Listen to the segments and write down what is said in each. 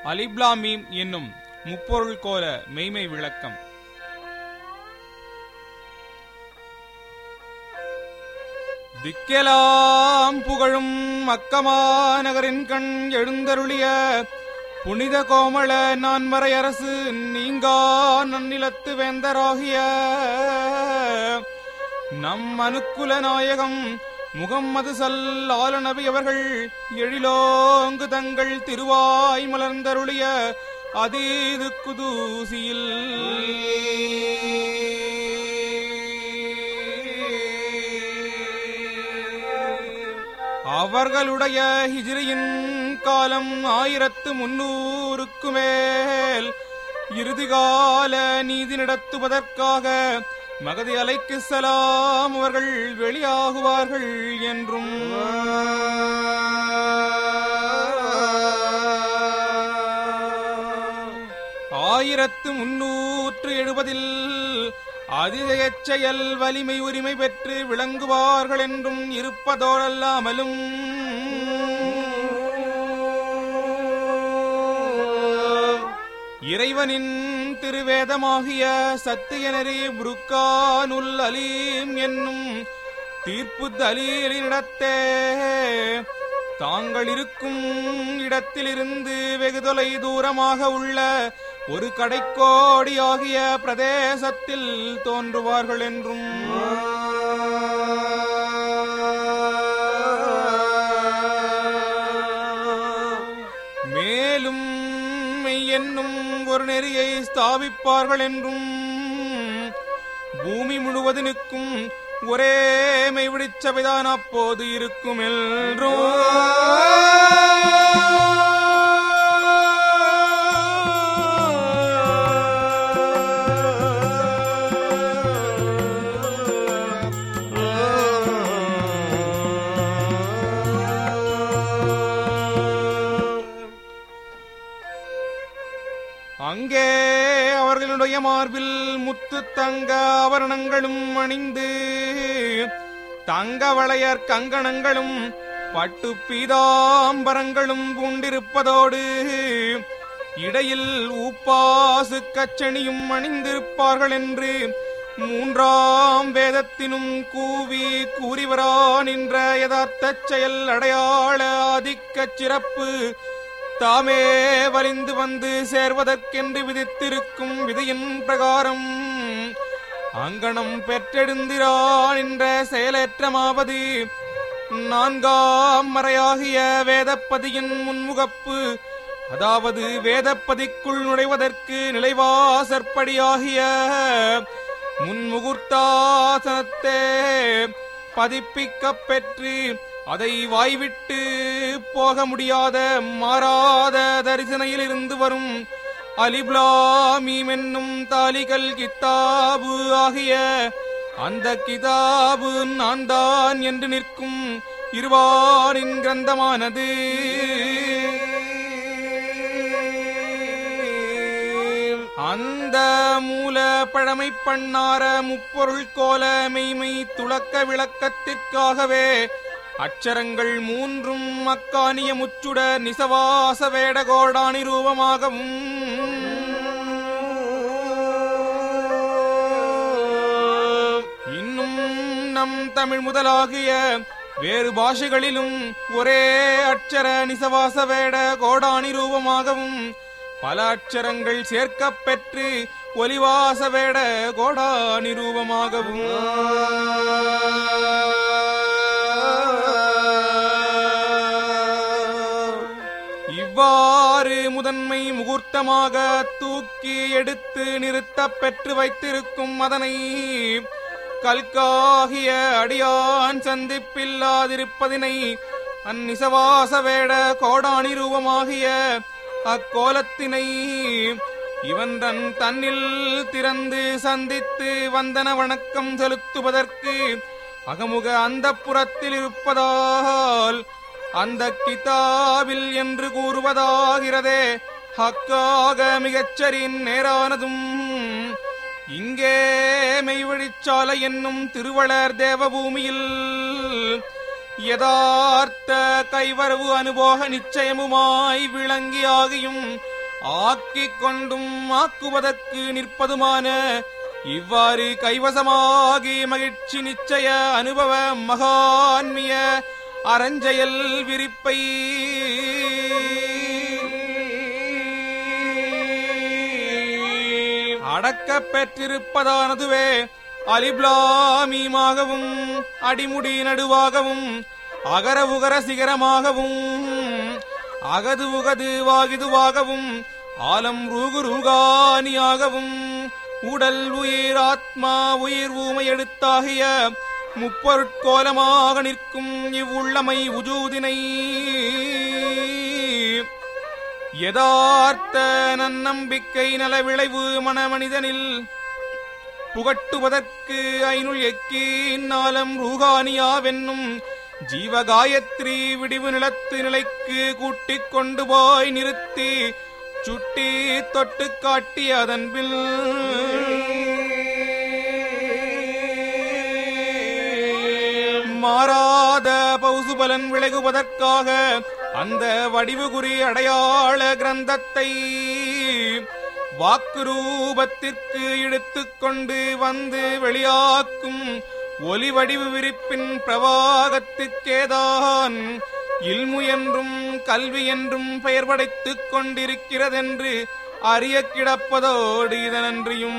அலிப்லாமீம் என்னும் முப்பொருள் கோல மெய்மை விளக்கம் திக்கெலாம் புகழும் மக்கமா நகரின் கண் எழுந்தருளிய புனித கோமள நான்மறை அரசு நீங்கா நன்னிலத்து வேந்தராகிய நம் அனுக்குல நாயகம் முகம்மது சல்லால நபி அவர்கள் எழிலோங்கு தங்கள் திருவாய் மலர்ந்தருளிய அதீது குதூசியில் அவர்களுடைய ஹிஜ்ரியின் காலம் ஆயிரத்து முன்னூறுக்கு மேல் இறுதிகால நீதி நடத்துவதற்காக மகதி அலைக்கு சலாம் அவர்கள் வெளியாகுவார்கள் என்றும் ஆயிரத்து முன்னூற்று எழுபதில் அதிசயச் செயல் வலிமை உரிமை பெற்று விளங்குவார்கள் என்றும் இருப்பதோடல்லாமலும் இறைவனின் திருவேதமாகிய சத்தியனரி புருக்கானுல் அலீம் என்னும் தீர்ப்பு தலீலினிடத்தே தாங்கள் இருக்கும் இடத்திலிருந்து வெகு தொலை தூரமாக உள்ள ஒரு கடைக்கோடி ஆகிய பிரதேசத்தில் தோன்றுவார்கள் என்றும் மேலும் மெய் என்னும் ஒரு நெறியை ஸ்தாபிப்பார்கள் என்றும் பூமி முழுவதனுக்கும் ஒரே மெய்விடிச்சவைதான் அப்போது இருக்கும் என்றும் அங்கே அவர்களுடைய மார்பில் முத்து தங்க ஆபரணங்களும் அணிந்து தங்க வளையர் கங்கணங்களும் பட்டு பீதாம்பரங்களும் பூண்டிருப்பதோடு இடையில் ஊப்பாசு கச்சணியும் அணிந்திருப்பார்கள் என்று மூன்றாம் வேதத்தினும் கூவி கூறிவரா நின்ற யதார்த்த செயல் அடையாள ஆதிக்கச் சிறப்பு தாமே வலிந்து வந்து சேர்வதற்கென்று விதித்திருக்கும் விதியின் பிரகாரம் அங்கனம் பெற்றெடுந்திரான் என்ற செயலேற்றமாவது நான்காம் மறையாகிய வேதப்பதியின் முன்முகப்பு அதாவது வேதப்பதிக்குள் நுழைவதற்கு நிலைவாசற்படியாகிய முன்முகூர்த்தாசனத்தே பதிப்பிக்கப் பெற்று அதை வாய்விட்டு போக முடியாத மாறாத தரிசனையில் இருந்து வரும் அலிப்லாமீம் என்னும் தாலிகல் கித்தாபு ஆகிய அந்த கிதாபு நான் தான் என்று நிற்கும் இருவாரின் கிரந்தமானது அந்த மூல பழமை பண்ணார முப்பொருள் கோல மெய்மை துளக்க விளக்கத்திற்காகவே அச்சரங்கள் மூன்றும் அக்கானிய முச்சுட நிசவாச வேடகோடானி ரூபமாகவும் இன்னும் நம் தமிழ் முதலாகிய வேறு பாஷைகளிலும் ஒரே அட்சர நிசவாச வேட கோடானி ரூபமாகவும் பல அட்சரங்கள் சேர்க்கப் பெற்று ஒலிவாச வேட கோடானி ரூபமாகவும் இவ்வாறு முதன்மை முகூர்த்தமாக தூக்கி எடுத்து நிறுத்தப் பெற்று வைத்திருக்கும் அதனை கல்காகிய அடியான் சந்திப்பில்லாதிருப்பதினை அந்நிசவாச வேட கோடானி ரூபமாகிய அக்கோலத்தினை இவன் தன் தன்னில் திறந்து சந்தித்து வந்தன வணக்கம் செலுத்துவதற்கு அகமுக அந்த புறத்தில் இருப்பதால் அந்த கிதாபில் என்று கூறுவதாகிறதே ஹக்காக மிகச்சரின் நேரானதும் இங்கே மெய்வழிச்சாலை என்னும் திருவளர் தேவபூமியில் யதார்த்த கைவரவு அனுபோக நிச்சயமுமாய் விளங்கி ஆகியும் ஆக்கிக் கொண்டும் ஆக்குவதற்கு நிற்பதுமான இவ்வாறு கைவசமாகி மகிழ்ச்சி நிச்சய அனுபவ மகான்மிய அறஞ்செயல் விரிப்பை அடக்கப் பெற்றிருப்பதானதுவே அலிப்லாமீமாகவும் அடிமுடி நடுவாகவும் அகர உகர சிகரமாகவும் அகது உகது வாகிதுவாகவும் ஆலம் ரூகு ரூகானியாகவும் உடல் உயிர் ஆத்மா உயிர் ஊமை எடுத்தாகிய முப்பொருட்கோலமாக நிற்கும் இவ்வுள்ளமை உஜூதினை யதார்த்த நன்னம்பிக்கை நல விளைவு மனமனிதனில் புகட்டுவதற்கு ஐனுள் எக்கீன் நாளம் ரூகானியாவென்னும் ஜீவகாயத்ரி விடிவு நிலத்து நிலைக்கு கூட்டிக் கொண்டு போய் நிறுத்தி சுட்டி தொட்டு காட்டி அதன்பில் மாறாத பௌசுபலன் விலகுவதற்காக அந்த வடிவுகுறி அடையாள கிரந்தத்தை வாக்கு ரூபத்திற்கு இழுத்துக்கொண்டு வந்து வெளியாக்கும் ஒலி வடிவு விரிப்பின் பிரவாகத்திற்கேதான் இல்மு என்றும் கல்வி என்றும் பெயர் படைத்துக் கொண்டிருக்கிறதென்று அறிய கிடப்பதோடு இதனன்றியும்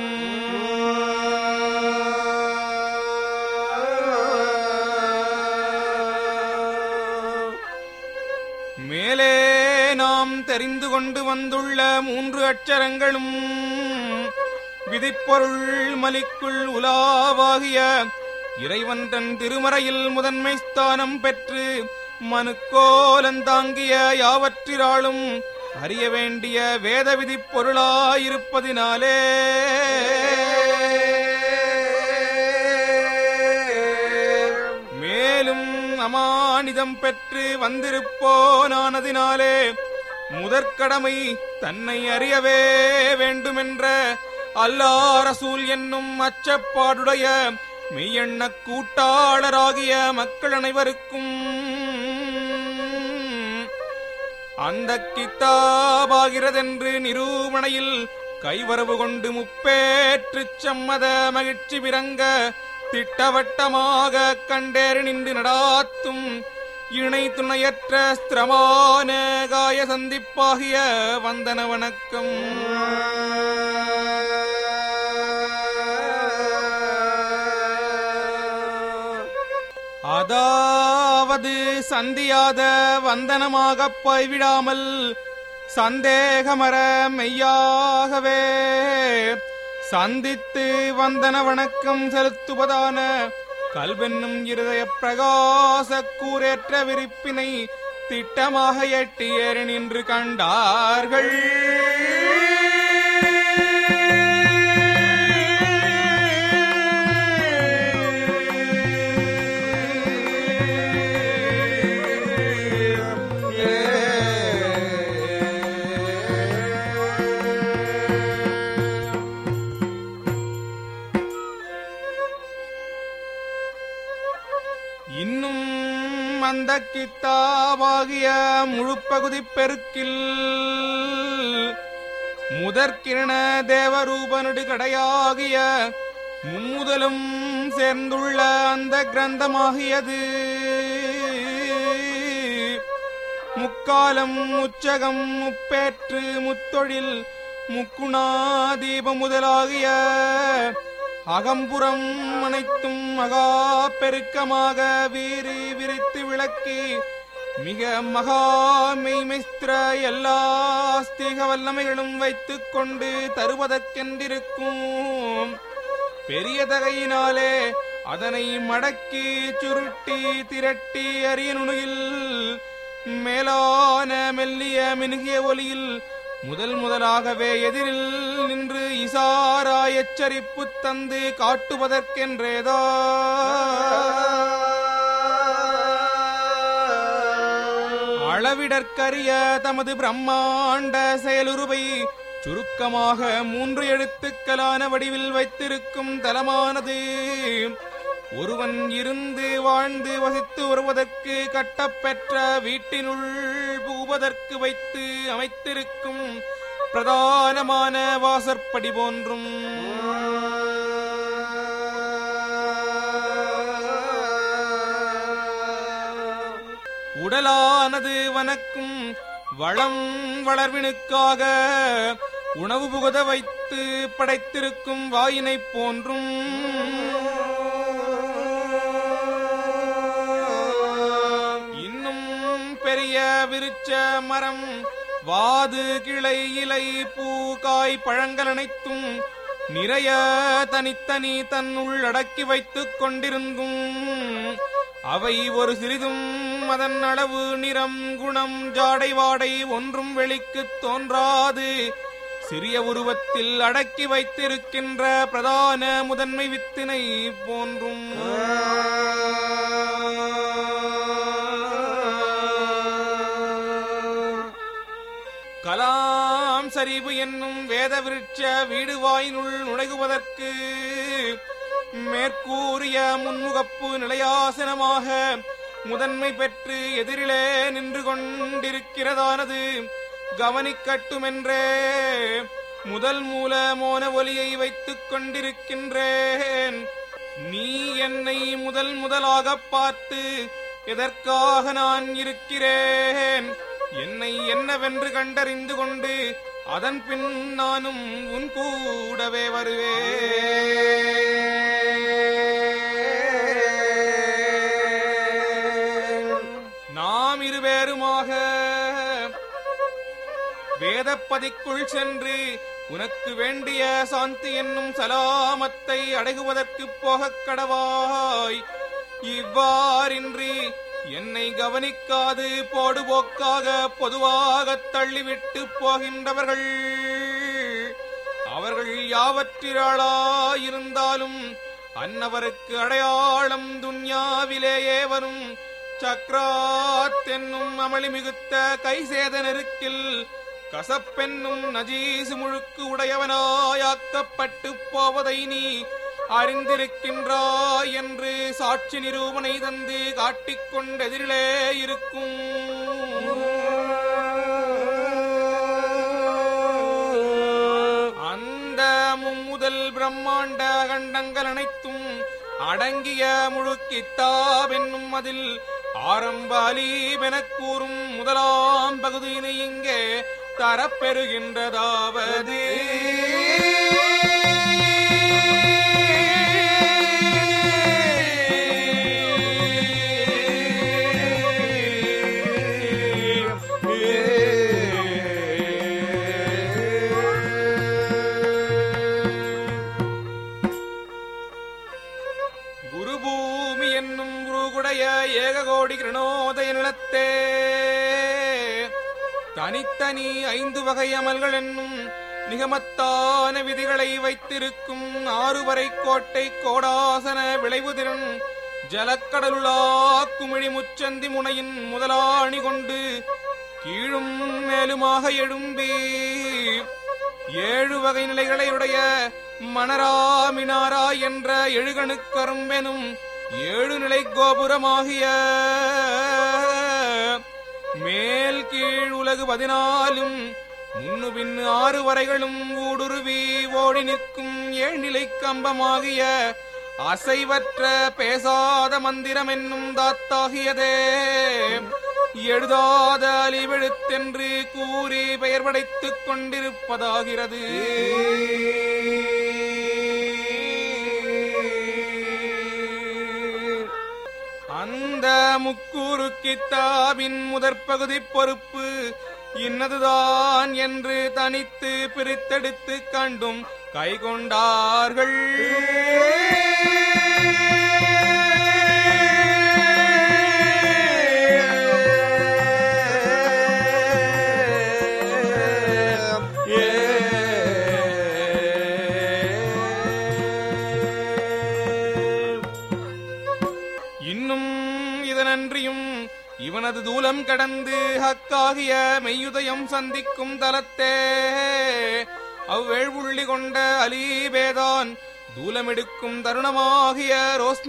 மேலே நாம் தெரிந்து கொண்டு வந்துள்ள மூன்று அச்சரங்களும் விதிப்பொருள் மலிக்குள் உலாவாகிய இறைவன் தன் திருமறையில் முதன்மை ஸ்தானம் பெற்று மனுக்கோலந்தாங்கிய யாவற்றிராளும் அறிய வேண்டிய வேத விதிப் பொருளாயிருப்பதினாலே மேலும் அமானிதம் பெற்று வந்திருப்போனானதினாலே முதற்கடமை தன்னை அறியவே வேண்டுமென்ற அல்லா ரசூல் என்னும் அச்சப்பாடுடைய மெய்யெண்ண கூட்டாளராகிய மக்கள் அனைவருக்கும் அந்த கித்தாபாகிறதென்று நிரூபணையில் கைவரவு கொண்டு முப்பேற்றுச் சம்மத மகிழ்ச்சி பிறங்க திட்டவட்டமாக கண்டேறு நின்று நடாத்தும் இணை துணையற்ற ஸ்திரமான காய சந்திப்பாகிய வந்தன வணக்கம் அதாவது சந்தியாத வந்தனமாகப் போய்விடாமல் சந்தேகமர மெய்யாகவே சந்தித்து வந்தன வணக்கம் செலுத்துவதான கல்வென்னும் இருதய பிரகாச கூரேற்ற விரிப்பினை திட்டமாக எட்டி ஏறி நின்று கண்டார்கள் இன்னும் அந்த கித்தாவாகிய முழுப்பகுதி பெருக்கில் முதற்கிரண தேவரூபனடு கடையாகிய மும்முதலும் சேர்ந்துள்ள அந்த கிரந்தமாகியது முக்காலம் முச்சகம் முப்பேற்று முத்தொழில் முக்குணாதீபம் முதலாகிய அகம்புறம் அனைத்தும் மகா பெருக்கமாக வீறி விரித்து விளக்கி மிக மகா மெய்மிஸ்திர எல்லா ஸ்தீக வல்லமைகளும் வைத்துக் கொண்டு தருவதற்கென்றிருக்கும் பெரிய தகையினாலே அதனை மடக்கி சுருட்டி திரட்டி அரிய நுணுகில் மேலான மெல்லிய மினுகிய ஒலியில் முதல் முதலாகவே எதிரில் நின்று இசாரா எச்சரிப்பு தந்து காட்டுவதற்கென்றேதா அளவிடற்கரிய தமது பிரம்மாண்ட செயலுருவை சுருக்கமாக மூன்று எழுத்துக்களான வடிவில் வைத்திருக்கும் தலமானது ஒருவன் இருந்து வாழ்ந்து வசித்து வருவதற்கு கட்டப்பெற்ற வீட்டினுள் புகுவதற்கு வைத்து அமைத்திருக்கும் பிரதானமான வாசற்படி போன்றும் உடலானது வனக்கும் வளம் வளர்வினுக்காக உணவு புகுத வைத்து படைத்திருக்கும் வாயினைப் போன்றும் இன்னும் பெரிய விருட்ச மரம் வாது கிளை இலை பூ காய் பழங்கள் அனைத்தும் நிறைய தனித்தனி தன்னுள் அடக்கி வைத்துக் கொண்டிருந்தும் அவை ஒரு சிறிதும் அதன் அளவு நிறம் குணம் ஜாடை வாடை ஒன்றும் வெளிக்குத் தோன்றாது சிறிய உருவத்தில் அடக்கி வைத்திருக்கின்ற பிரதான முதன்மை வித்தினை போன்றும் கலாம் சரிவு என்னும் வேத விருட்ச வீடு வாயினுள் நுழைகுவதற்கு மேற்கூறிய முன்முகப்பு நிலையாசனமாக முதன்மை பெற்று எதிரிலே நின்று கொண்டிருக்கிறதானது கவனிக்கட்டுமென்றே முதல் மூல மோன ஒலியை வைத்துக் கொண்டிருக்கின்றேன் நீ என்னை முதல் முதலாகப் பார்த்து எதற்காக நான் இருக்கிறேன் என்னை என்னவென்று கண்டறிந்து கொண்டு அதன் பின் நானும் உன் கூடவே வருவேன் நாம் இருவேறுமாக வேதப்பதிக்குள் சென்று உனக்கு வேண்டிய சாந்தி என்னும் சலாமத்தை அடைகுவதற்குப் போகக் கடவாய் இவ்வாறின்றி என்னை கவனிக்காது போடுபோக்காக பொதுவாகத் தள்ளிவிட்டு போகின்றவர்கள் அவர்கள் யாவற்றிராளாயிருந்தாலும் அன்னவருக்கு அடையாளம் துன்யாவிலேயே வரும் சக்ராத் என்னும் அமளி மிகுத்த கைசேத நெருக்கில் கசப்பென்னும் நஜீசு முழுக்கு உடையவனாயாக்கப்பட்டு போவதை நீ அறிந்திருக்கின்றாய் என்று சாட்சி நிரூபணை தந்து காட்டிக்கொண்டெதிரிலே இருக்கும் அந்த மும்முதல் பிரம்மாண்ட கண்டங்கள் அனைத்தும் அடங்கிய முழு கித்தாவென்னும் அதில் ஆரம்பாலீபெனக் கூறும் முதலாம் பகுதியினை இங்கே தரப்பெறுகின்றதாவது குருபூமி என்னும் குருகுடைய ஏககோடி கிரணோதய நிலத்தே தனித்தனி ஐந்து வகை அமல்கள் என்னும் நிகமத்தான விதிகளை வைத்திருக்கும் ஆறுவரை கோட்டை கோடாசன விளைவு திறன் ஜலக்கடலுலா குமிழி முச்சந்தி முனையின் முதலாணி கொண்டு கீழும் மேலுமாக எழும்பி ஏழு வகை நிலைகளையுடைய மணராமினாரா என்ற எழுகணுக்கரும்பெனும் ஏழு நிலை கோபுரமாகிய மேல் கீழ் உலகு பதினாலும் முன்னு பின்னு ஆறு வரைகளும் ஊடுருவி ஓடி நிற்கும் ஏழ்நிலை கம்பமாகிய அசைவற்ற பேசாத மந்திரம் என்னும் தாத்தாகியதே எழுதாத அலிவெழுத்தென்று கூறி பெயர் படைத்துக் கொண்டிருப்பதாகிறது அந்த முக்கூறு கித்தாபின் முதற்பகுதி பொறுப்பு இன்னதுதான் என்று தனித்து பிரித்தெடுத்து கண்டும் கைகொண்டார்கள் இன்னும் இதனன்றியும் இவனது தூலம் கடந்து ஹக்காகிய மெய்யுதயம் சந்திக்கும் தலத்தே அவ்வேழ்வுள்ளி கொண்ட அலீபேதான் தூலமெடுக்கும் தருணமாகிய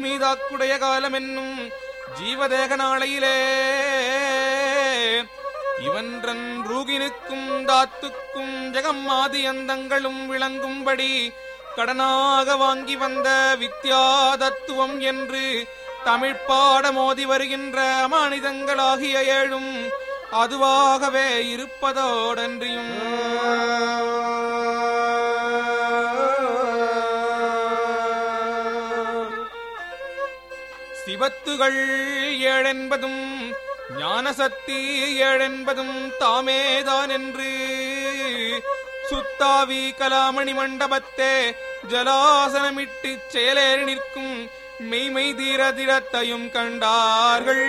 ரோஸ்மீதாக்குடைய காலம் என்னும் ஜீவதேக நாளையிலே இவன்றன் ரூகினுக்கும் தாத்துக்கும் ஜெகம்மாதி அந்தங்களும் விளங்கும்படி கடனாக வாங்கி வந்த வித்யா தத்துவம் என்று தமிழ் பாட மோதி வருகின்ற அமானிதங்களாகிய ஏழும் அதுவாகவே இருப்பதோடன்றியும் சிவத்துகள் ஏழென்பதும் ஞானசக்தி ஏழென்பதும் தாமேதான் என்று சுத்தாவி கலாமணி மண்டபத்தே ஜலாசனமிட்டு செயலேறி நிற்கும் மெய்மை தீரதிரத்தையும் கண்டார்கள்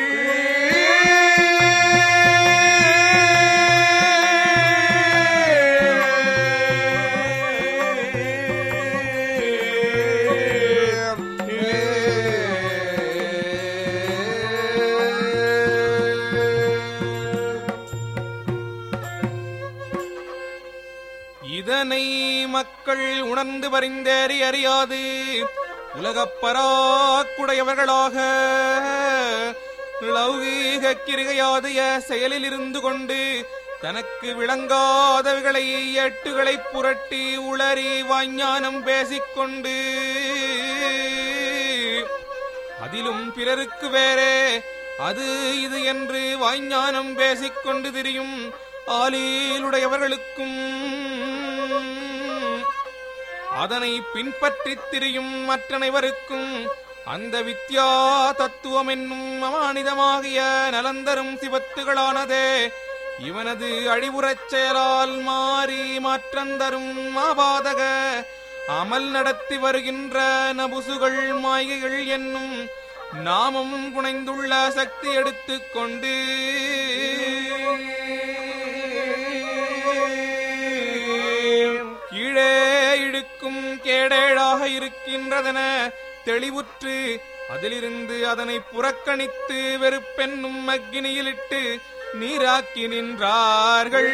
இதனை மக்கள் உணர்ந்து பரிந்தேறி அறியாது உலகப் பராக்குடையவர்களாக லௌகீக கிரிகையாதைய செயலில் இருந்து கொண்டு தனக்கு விளங்காதவைகளை எட்டுகளை புரட்டி உளறி வாஞ்ஞானம் பேசிக்கொண்டு அதிலும் பிறருக்கு வேறே அது இது என்று வாய்ஞானம் பேசிக்கொண்டு திரியும் ஆலீலுடையவர்களுக்கும் அதனை பின்பற்றித் திரியும் மற்றனைவருக்கும் அந்த வித்யா தத்துவம் என்னும் அமானிதமாகிய நலந்தரும் சிவத்துகளானதே இவனது அழிவுறச் செயலால் மாறி மாற்றந்தரும் மாபாதக அமல் நடத்தி வருகின்ற நபுசுகள் மாய்கைகள் என்னும் நாமம் புனைந்துள்ள சக்தி எடுத்துக்கொண்டு கீழே இழுக்கும் கேடேழாக இருக்கின்றதென தெளிவுற்று அதிலிருந்து அதனை புறக்கணித்து வெறுப்பென்னும் அக்கினியிலிட்டு நீராக்கி நின்றார்கள்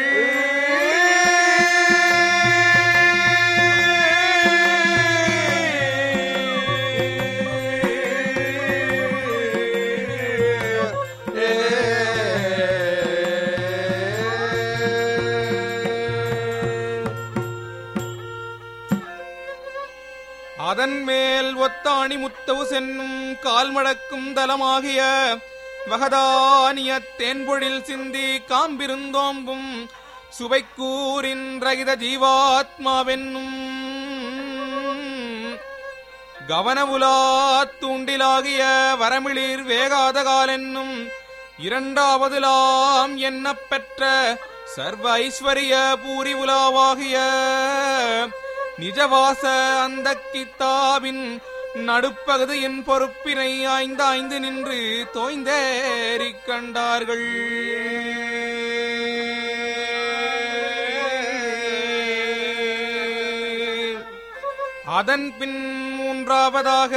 அதன் மேல் ஒத்தாணி முத்தவு சென்னும் கால்மடக்கும் தலமாகிய வகதானிய தேன்பொழில் சிந்தி காம்பிருந்தோம்பும் சுவைக்கூரின் ரகித ஜீவாத்மாவென்னும் கவனமுலா தூண்டிலாகிய வரமிளிர் வேகாத காலென்னும் இரண்டாவதுலாம் எண்ணப் பெற்ற சர்வ ஐஸ்வரிய பூரி உலாவாகிய நிஜவாச அந்த கித்தாவின் நடுப்பகுதியின் பொறுப்பினை ஆய்ந்தாய்ந்து நின்று தோய்ந்தேறிக் கண்டார்கள் அதன் பின் மூன்றாவதாக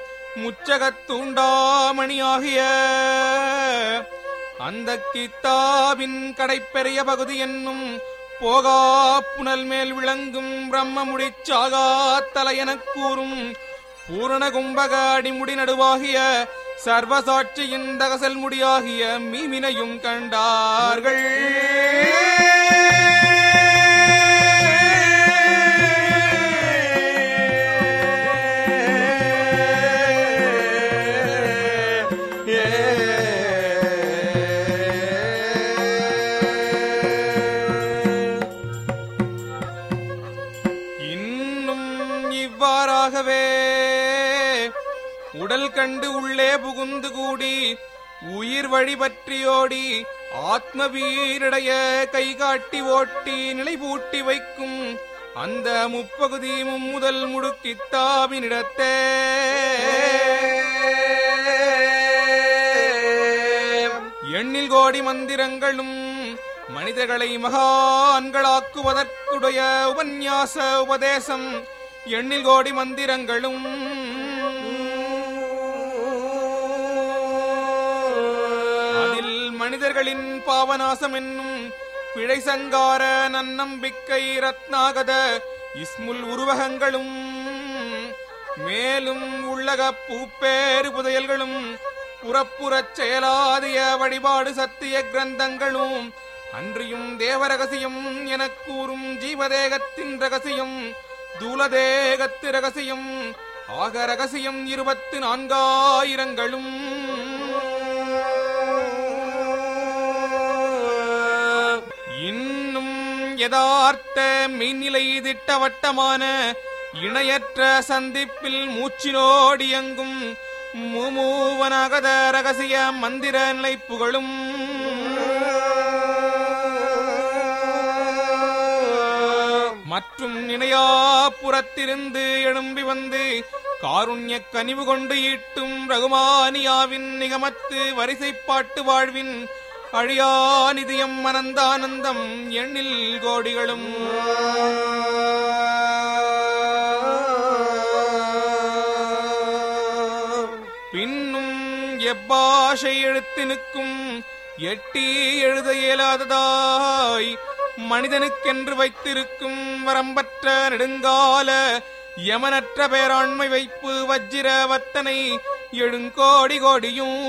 முச்சகத்தூண்டாமணியாகிய அந்த கித்தாவின் கடைப்பெரிய பகுதி என்னும் போகா புனல் மேல் விளங்கும் பிரம்ம முடிச்சாகா தலையெனக் கூறும் பூரண கும்பக அடிமுடி நடுவாகிய சர்வசாட்சியின் தகசல் முடியாகிய மீமினையும் கண்டார்கள் இன்னும் இவ்வாறாகவே உடல் கண்டு உள்ளே புகுந்து கூடி உயிர் வழி பற்றியோடி ஆத்ம வீரடைய கை காட்டி ஓட்டி நிலை பூட்டி வைக்கும் அந்த முப்பகுதி மும்முதல் முடுக்கித்தாவினிடத்தே எண்ணில் கோடி மந்திரங்களும் மனிதர்களை மகான்களாக்குவதற்குடைய உபன்யாச உபதேசம் எண்ணில் கோடி மந்திரங்களும் அதில் மனிதர்களின் பாவநாசம் என்னும் பிழை சங்கார நன்னம்பிக்கை ரத்னாகத இஸ்முல் உருவகங்களும் மேலும் உள்ளக பூப்பேறு புதையல்களும் புறப்புறச் செயலாதிய வழிபாடு சத்திய கிரந்தங்களும் அன்றியும் தேவ ரகசியம் எனக் கூறும் ஜீவதேகத்தின் ரகசியம் தூலதேகத்து ரகசியம் ஆக ரகசியம் இருபத்து நான்காயிரங்களும் இன்னும் யதார்த்த மெய்நிலை திட்டவட்டமான இணையற்ற சந்திப்பில் மூச்சினோடியங்கும் மூமூவனகத ரகசிய மந்திர நிலைப்புகளும் மற்றும் நினையா புறத்திருந்து எழும்பி வந்து காருண்ய கனிவு கொண்டு ஈட்டும் ரகுமானியாவின் நிகமத்து வரிசைப்பாட்டு வாழ்வின் அழியா நிதியம் அனந்தானந்தம் எண்ணில் கோடிகளும் பின்னும் எப்பாஷை எழுத்தினுக்கும் எட்டி எழுத இயலாததாய் மனிதனுக்கென்று வைத்திருக்கும் வரம்பற்ற நெடுங்கால யமனற்ற பேராண்மை வைப்பு வஜ்ர வத்தனை எழுங்கோடி கோடியும்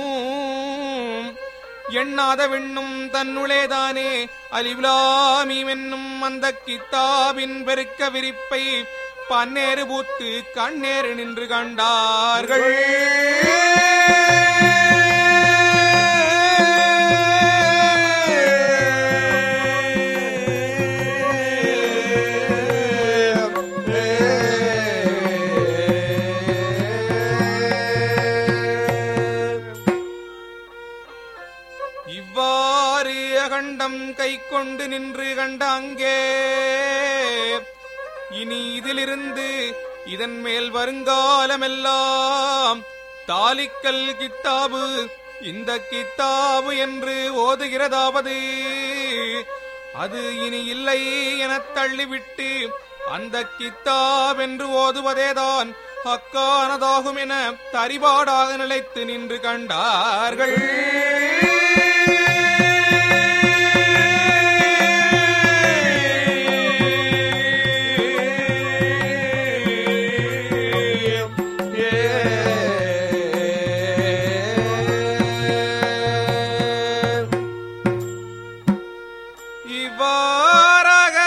எண்ணாத விண்ணும் தன்னுளேதானே அலிவுலாமீமென்னும் அந்த கித்தாபின் பெருக்க விரிப்பை பன்னேறு பூத்து கண்ணேறு நின்று கண்டார்கள் இவ்வாறு அகண்டம் கை கொண்டு நின்று கண்ட அங்கே இனி இதிலிருந்து இதன் மேல் வருங்காலமெல்லாம் தாலிக்கல் கித்தாபு இந்த கித்தாபு என்று ஓதுகிறதாவது அது இனி இல்லை எனத் தள்ளிவிட்டு அந்த கித்தாப் என்று ஓதுவதேதான் அக்கானதாகும் என தரிபாடாக நிலைத்து நின்று கண்டார்கள் இவ்வாறாக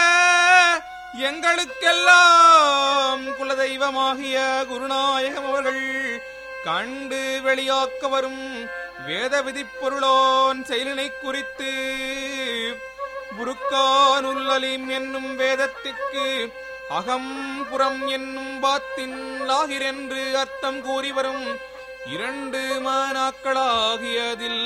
எங்களுக்கெல்லாம் குலதெய்வமாகிய குருநாயகம் அவர்கள் கண்டு வெளியாக்க வரும் வேத விதிப்பொருளோன் செயலினை குறித்து புருக்கானுல்லலீம் என்னும் வேதத்திற்கு அகம் புறம் என்னும் பாத்தின் லாகிர் என்று அர்த்தம் கூறி வரும் இரண்டு மானாக்களாகியதில்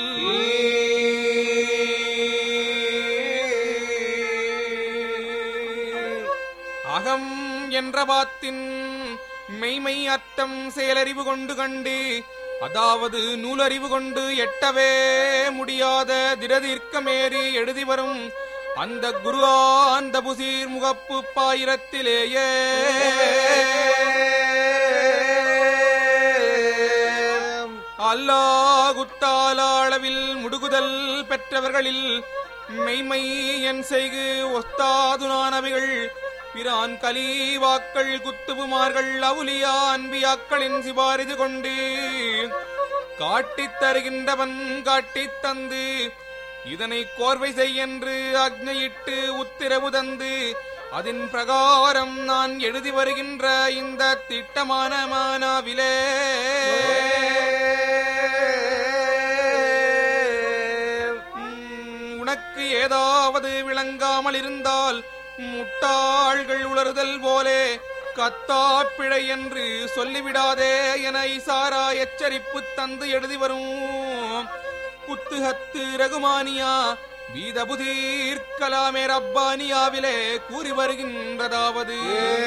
அகம் என்ற பாத்தின் மெய்மை அர்த்தம் செயலறிவு கொண்டு கண்டு அதாவது நூலறிவு கொண்டு எட்டவே முடியாத திடதீர்க்கமேறி எழுதி வரும் அந்த குருவாந்த புசீர் முகப்பு பாயிரத்திலேயே அல்லாகுத்தாலா அளவில் முடுகுதல் பெற்றவர்களில் மெய்மை என் செய்கு ஒஸ்தாதுனானவைகள் பிரான் கலீவாக்கள் குத்துபுமார்கள் அவுலியா அன்பியாக்களின் சிபாரிது கொண்டு காட்டித் தருகின்றவன் காட்டித் தந்து இதனை கோர்வை செய்யென்று அக்னியிட்டு உத்திரவு தந்து அதன் பிரகாரம் நான் எழுதி வருகின்ற இந்த திட்டமான மானாவிலே உம், உனக்கு ஏதாவது விளங்காமல் இருந்தால் முட்டாள்கள் உளறுதல் போலே கத்தாப்பிழை என்று சொல்லிவிடாதே என இசாரா எச்சரிப்பு தந்து எழுதி வரும் புத்துகத்து ரகுமானியா வீதபுதீர் கலாமே ரப்பானியாவிலே கூறி வருகின்றதாவது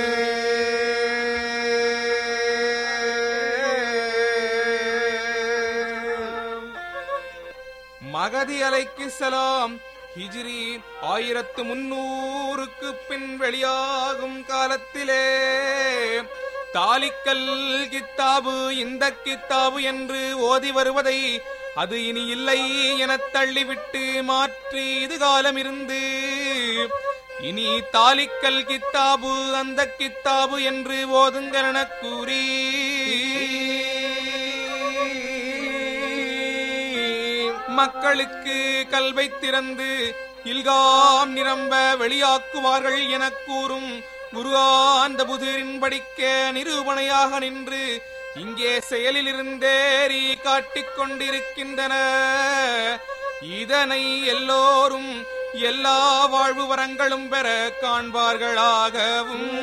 மகதி அலைக்கு சலாம் ஹிஜ்ரி ஆயிரத்து முன்னூறுக்கு பின் வெளியாகும் காலத்திலே தாலிக்கல் கித்தாபு இந்த கித்தாபு என்று ஓதி வருவதை அது இனி இல்லை எனத் தள்ளிவிட்டு மாற்றி இது காலம் இருந்து இனி தாலிக்கல் கித்தாபு அந்த கித்தாபு என்று ஓதுங்கள் எனக் கூறி மக்களுக்கு கல்வை திறந்து இல்காம் நிரம்ப வெளியாக்குவார்கள் எனக் கூறும் குருகாந்த புதிரின் படிக்க நிரூபணையாக நின்று இங்கே செயலில் இருந்தேறி காட்டிக் கொண்டிருக்கின்றன இதனை எல்லோரும் எல்லா வாழ்வு வரங்களும் பெற காண்பார்களாகவும்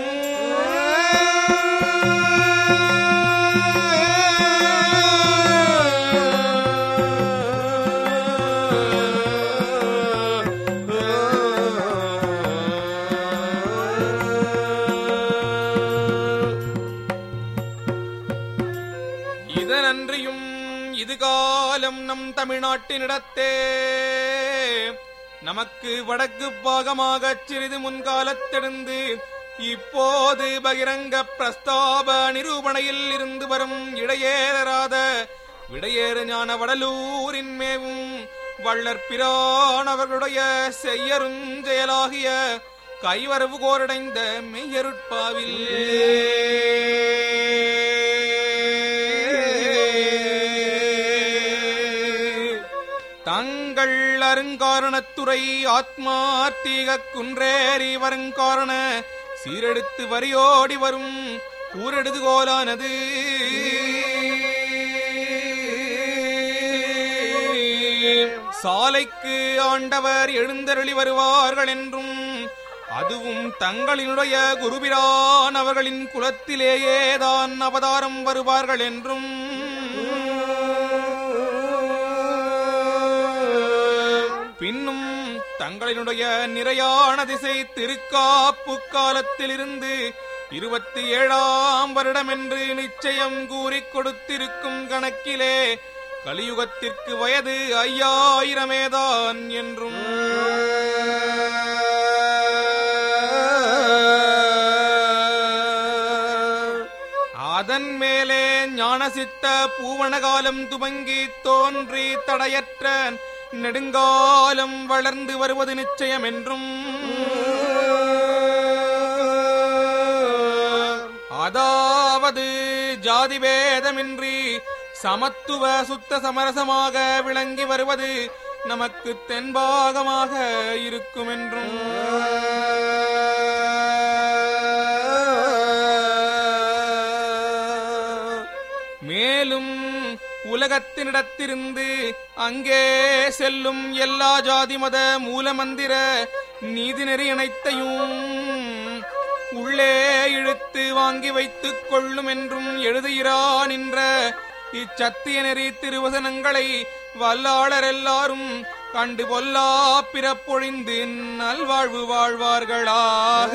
இதனன்றியும் இது காலம் நம் தமிழ்நாட்டினிடத்தே நமக்கு வடக்கு பாகமாகச் சிறிது முன்காலத்தெழுந்து இப்போது பகிரங்க பிரஸ்தாப நிரூபணையில் இருந்து வரும் இடையேறாத விடையேறு ஞான வடலூரின் மேவும் வள்ளற்பிரான் அவர்களுடைய செய்யருஞ்செயலாகிய கைவரவு கோரடைந்த மெய்யருட்பாவில் தங்கள் அருங்காரணத்துறை ஆத்மார்த்தீக குன்றேறி வருங்காரண சீரெடுத்து வரியோடி வரும் ஊரெடுது கோலானது சாலைக்கு ஆண்டவர் எழுந்தருளி வருவார்கள் என்றும் அதுவும் தங்களினுடைய குருபிரான் அவர்களின் குலத்திலேயேதான் அவதாரம் வருவார்கள் என்றும் பின்னும் தங்களினுடைய நிறையான திசை திருக்காப்பு காலத்திலிருந்து இருபத்தி ஏழாம் வருடம் என்று நிச்சயம் கூறிக் கொடுத்திருக்கும் கணக்கிலே கலியுகத்திற்கு வயது ஐயாயிரமேதான் என்றும் அதன் மேலே ஞானசித்த பூவனகாலம் துவங்கி தோன்றி தடையற்ற நெடுங்காலம் வளர்ந்து வருவது நிச்சயம் என்றும் அதாவது ஜாதி பேதமின்றி சமத்துவ சுத்த சமரசமாக விளங்கி வருவது நமக்கு தென்பாகமாக இருக்கும் என்றும் மேலும் உலகத்தினிடத்திருந்து அங்கே செல்லும் எல்லா ஜாதி மத மூலமந்திர நீதிநெறி அனைத்தையும் உள்ளே இழுத்து வாங்கி வைத்துக் கொள்ளும் என்றும் எழுதுகிறான் என்ற இச்சத்திய நெறி திருவசனங்களை வல்லாளர் எல்லாரும் கண்டு பொல்லா பிறப்பொழிந்து நல்வாழ்வு வாழ்வார்களாக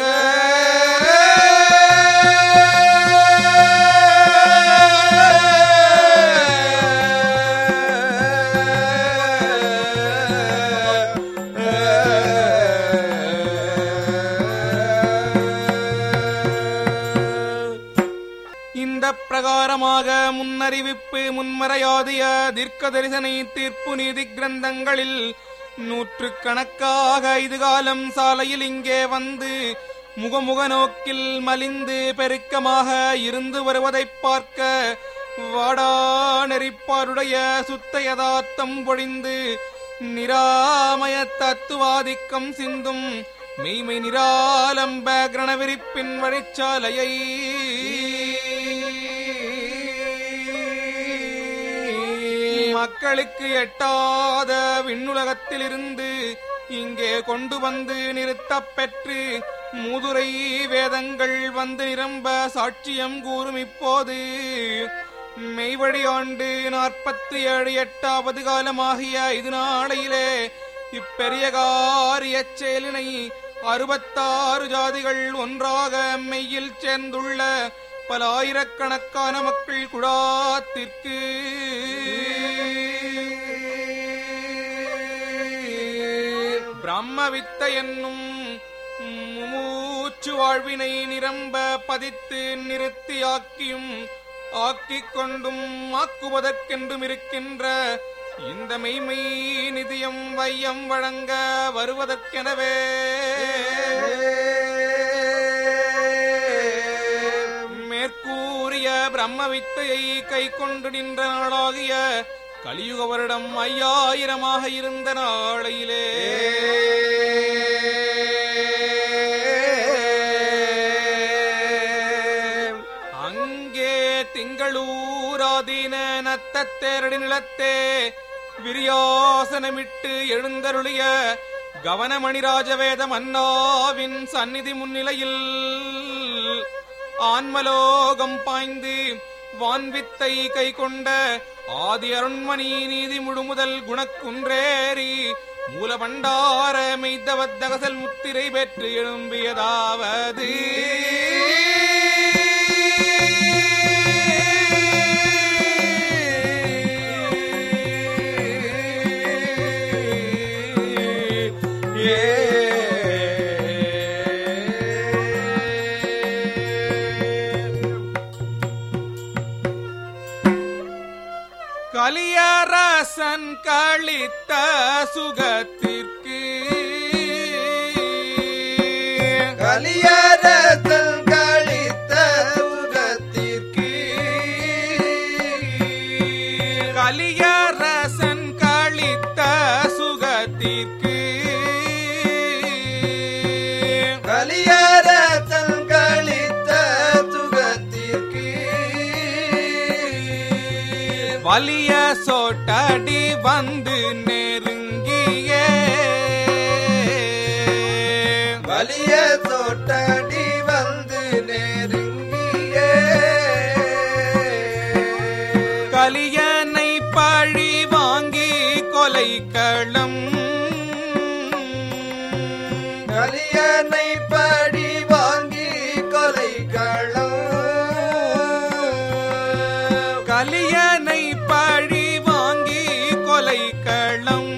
இந்த பிரகாரமாக முன்னறிவிப்பு முன்மறையாதிய தீர்க்க தரிசனை தீர்ப்பு நீதி கிரந்தங்களில் நூற்றுக்கணக்காக இதுகாலம் சாலையில் இங்கே வந்து முகமுக நோக்கில் மலிந்து பெருக்கமாக இருந்து வருவதைப் பார்க்க வாடா நெறிப்பாருடைய சுத்த யதார்த்தம் பொழிந்து நிராமய தத்துவாதிக்கம் சிந்தும் மெய்மை நிராலம்ப கிரணவிரிப்பின் வழிச்சாலையை மக்களுக்கு எட்டாத விண்ணுலகத்திலிருந்து இங்கே கொண்டு வந்து நிறுத்தப் பெற்று மூதுரை வேதங்கள் வந்து நிரம்ப சாட்சியம் கூறும் இப்போது மெய்வழி ஆண்டு நாற்பத்தி ஏழு எட்டாவது காலமாகிய இது நாளையிலே இப்பெரிய காரியச் செயலினை அறுபத்தாறு ஜாதிகள் ஒன்றாக மெய்யில் சேர்ந்துள்ள பல ஆயிரக்கணக்கான மக்கள் குழாத்திற்கு பிரம்மவித்த என்னும் மூச்சு வாழ்வினை நிரம்ப பதித்து நிறுத்தியாக்கியும் ஆக்கிக் கொண்டும் ஆக்குவதற்கென்றும் இருக்கின்ற இந்த மெய்மை நிதியம் வையம் வழங்க வருவதற்கெனவே மேற்கூறிய பிரம்ம வித்தையை கை கொண்டு நின்ற நாளாகிய கலியுக வருடம் ஐயாயிரமாக இருந்த நாளையிலே வண்ணத்த தேரடி நிலத்தே விரியாசனமிட்டு எழுந்தருளிய கவனமணிராஜவேத மன்னாவின் சந்நிதி முன்னிலையில் ஆன்மலோகம் பாய்ந்து வான்வித்தை கை கொண்ட ஆதி அருண்மணி நீதி முழுமுதல் குணக்குன்றேறி மூலபண்டார மெய்தவத்தகசல் முத்திரை பெற்று எழும்பியதாவது கலியரசன் கழித்த சுகத்திற்கு கலியரசன் கழித்த சுகத்திற்கு கலியரசன் கழித்த சுகத்திற்கு கலியரசன் கழித்த சுகத்திற்கு வலிய சோட்டடி வந்து நெருங்கியே வலிய தோட்டடி வந்து நெருங்கியே கலியனை பழி வாங்கி கொலை களம் கலியனை படி வாங்கி கொலை கலியனை பழி வாங்கி கொலை களம்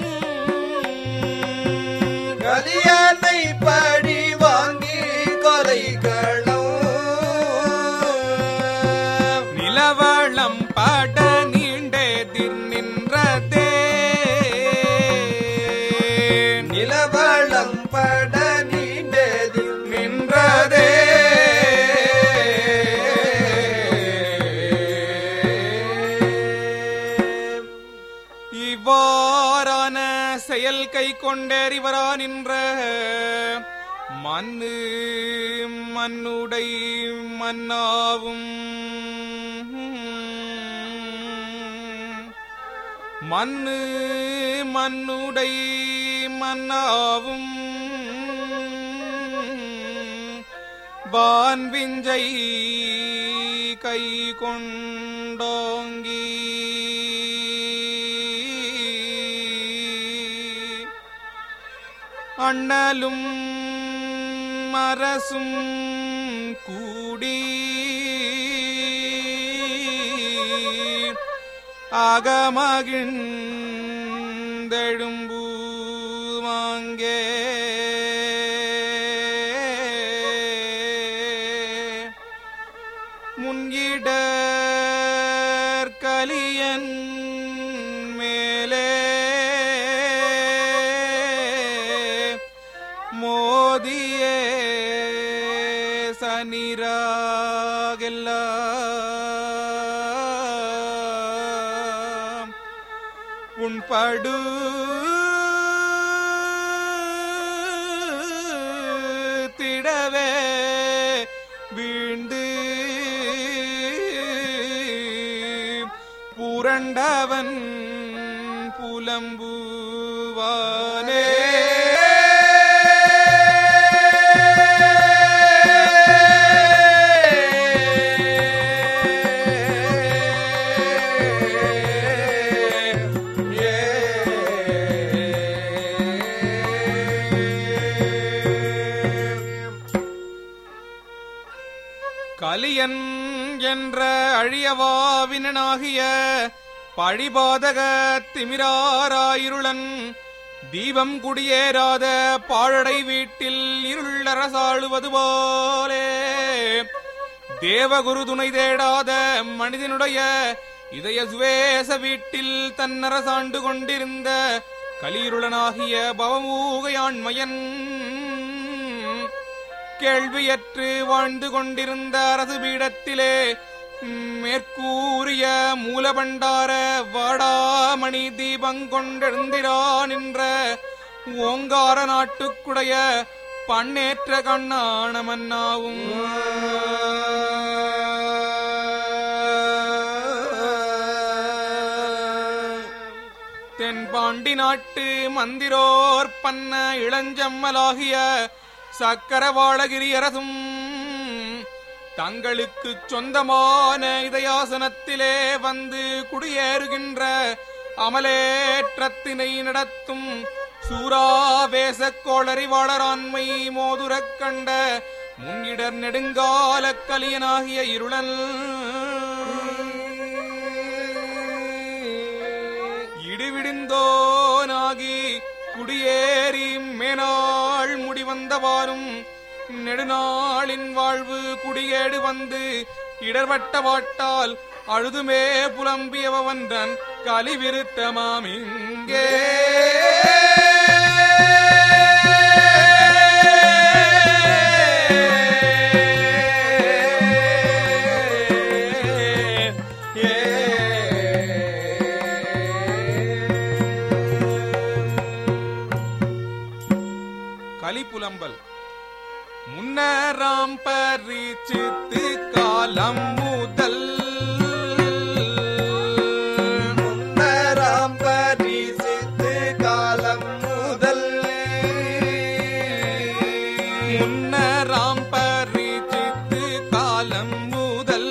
கலியனை படி வாங்கி கொலை நிலவளம் பட நீண்டெதிர் நின்றதே நிலவளம் பட நீண்டதில் நின்றதே இவ்வாறான செயல் கை கொண்டேறிவரா நின்ற மண்ணு மண்ணுடை மன்னாவும் மண்ணு மண்ணுடை மன்னாவும் வான்விஞ்சை கை கொண்டோங்கி அண்ணலும் அரசும் கூடி அகமகிழ்ந்தெழும்பூ மாங்கே முன்கிடர் கலியன் மேலே மோதியே சனிராகெல்லாம் உண்படு திடவே வீண்டு புரண்டவன் புலம்புவானே கலியன் என்ற அழியவாவினனாகிய பழிபாதக திமிராராயிருளன் தீபம் குடியேறாத பாழடை வீட்டில் இருளரசாளுவது போலே தேவகுரு துணை தேடாத மனிதனுடைய இதய சுவேச வீட்டில் தன்னரசாண்டு கொண்டிருந்த கலியிருளனாகிய பவமூகையாண்மையன் கேள்வியற்று வாழ்ந்து கொண்டிருந்த அரசு பீடத்திலே மேற்கூறிய மூலபண்டார வாடாமணி தீபங்கொண்டெழுந்திரான் என்ற ஓங்கார நாட்டுக்குடைய பண்ணேற்ற கண்ணான மன்னாவும் மண்டி நாட்டு மந்திரோர் பண்ண இளஞ்சம்மலாகிய சக்கரவாளகிரி அரசும் தங்களுக்கு சொந்தமான இதயாசனத்திலே வந்து குடியேறுகின்ற அமலேற்றத்தினை நடத்தும் சூராவேச கோளறிவாளராண்மை மோதுரக் கண்ட முன்னிடர் நெடுங்கால கலியனாகிய இருளன் இடிவிடிந்தோனாகி குடியேறி மேனாள் முடிவந்தவாறும் நெடுநாளின் வாழ்வு குடியேடு வந்து இடர்பட்ட வாட்டால் அழுதுமே புலம்பியவன்றன் கலிவிருத்தமாமிங்கே கலிப்புலம்பல் முன்னராம் பரிச்சித்து காலம் முதல் முன்னராம் பரிசித்து காலம் முதல் முன்னராம் பரிச்சித்து காலம் முதல்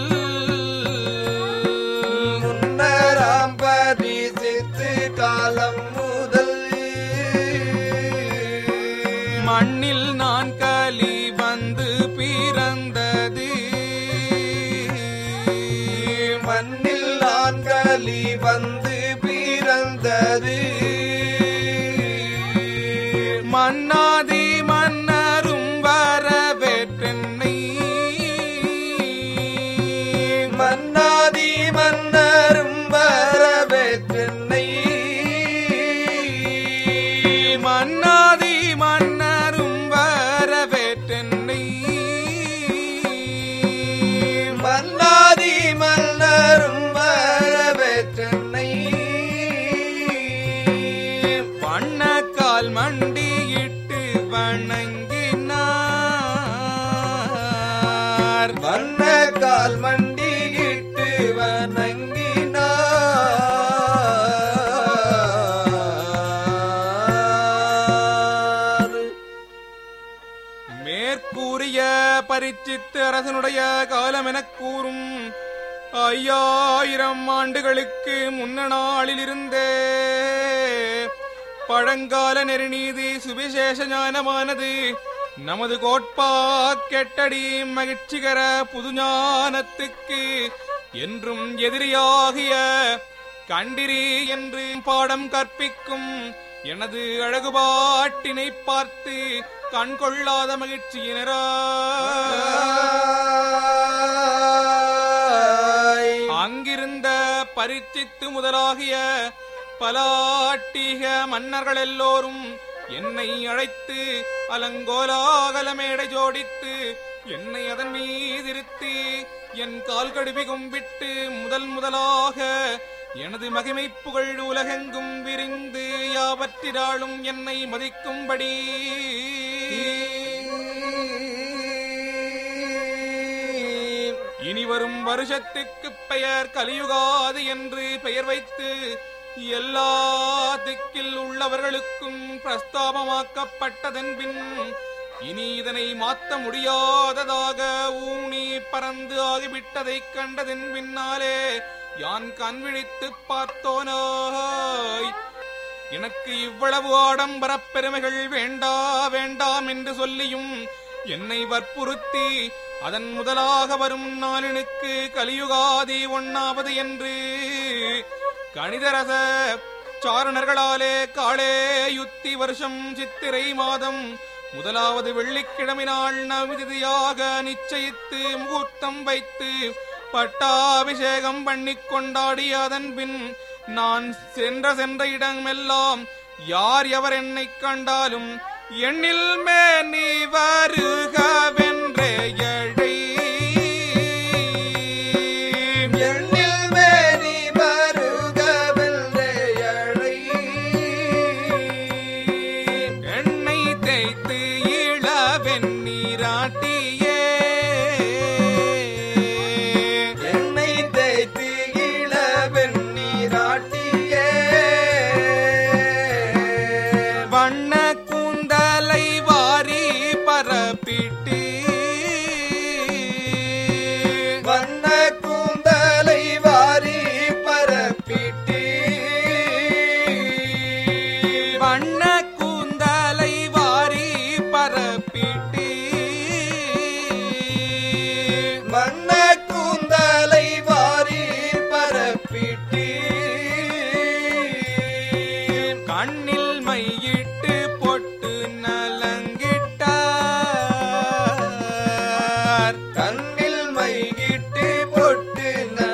முன்னராம் பரிசித்து காலம் முதல் மண்ணில் நான் கலி வந்து பிறந்தது மண்ணில் நான் களி வந்து பிறந்தது மன்னாதி மன்னரும் வரவேற்றென்னை மன்னாதி மன்னரும் வரவேற்றென்னை மன்னாதி மன்னரும் வரவேற்றென்னை மன்னாதி மன்னரும் வரவேற்றென்னை வண்ணக்கால் மண்டியிட்டு வணங்கினார் வண்ண கால் மண்டியிட்டு வணங்கினார் மேற்கூறிய பரிச்சித்து அரசனுடைய காலம் எனக் கூறும் ஐயாயிரம் ஆண்டுகளுக்கு முன்ன நாளிலிருந்தே பழங்கால நெருநீதி சுவிசேஷ ஞானமானது நமது கோட்பா கெட்டடி மகிழ்ச்சிகர புது ஞானத்துக்கு என்றும் எதிரியாகிய கண்டிரி என்று பாடம் கற்பிக்கும் எனது அழகுபாட்டினை பார்த்து கண் கொள்ளாத மகிழ்ச்சியினரா அங்கிருந்த பரிச்சித்து முதலாகிய பலாட்டிக மன்னர்கள் எல்லோரும் என்னை அழைத்து அலங்கோலாகல மேடை ஜோடித்து என்னை அதன் மீதிருத்தி என் கால் கடுவி கும்பிட்டு முதல் முதலாக எனது மகிமை புகழ் உலகெங்கும் விரிந்து யாவற்றிராளும் என்னை மதிக்கும்படி இனி வரும் வருஷத்துக்கு பெயர் கலியுகாது என்று பெயர் வைத்து எல்லா திக்கில் உள்ளவர்களுக்கும் பிரஸ்தாபமாக்கப்பட்டதன் பின் இனி இதனை மாத்த முடியாததாக ஊனி பறந்து ஆகிவிட்டதைக் கண்டதன் பின்னாலே யான் கண் விழித்துப் பார்த்தோனாய் எனக்கு இவ்வளவு ஆடம்பரப் பெருமைகள் வேண்டா வேண்டாம் என்று சொல்லியும் என்னை வற்புறுத்தி அதன் முதலாக வரும் நாளினுக்கு கலியுகாதி ஒண்ணாவது என்று கணிதரச சாரணர்களாலே காளே யுத்தி வருஷம் சித்திரை மாதம் முதலாவது வெள்ளிக்கிழமை நாள் நவிதியாக நிச்சயித்து முகூர்த்தம் வைத்து பட்டாபிஷேகம் பண்ணிக் கொண்டாடி அதன் பின் நான் சென்ற சென்ற இடமெல்லாம் யார் எவர் என்னை கண்டாலும் எண்ணில் மே நீ வருகவென்றே எழை எண்ணில் மேரி வருகவென்றே அழை. எண்ணை தேய்த்து இளவெண்ணீராட்டியே என்னை தேய்த்து இளவெண்ணீராட்டியே பரப்பிட்டு வண்ண கூந்தலை வாரி பரப்பிட்டு வண்ண கூந்தலை வாரி பரப்பிட்டு வண்ண கூந்தலை வாரி பரப்பிட்டு கண்ணில் மையிட்டு பொட்டு நலங்கிட்டார் கண்ணில் மைகிட்டு பொட்டு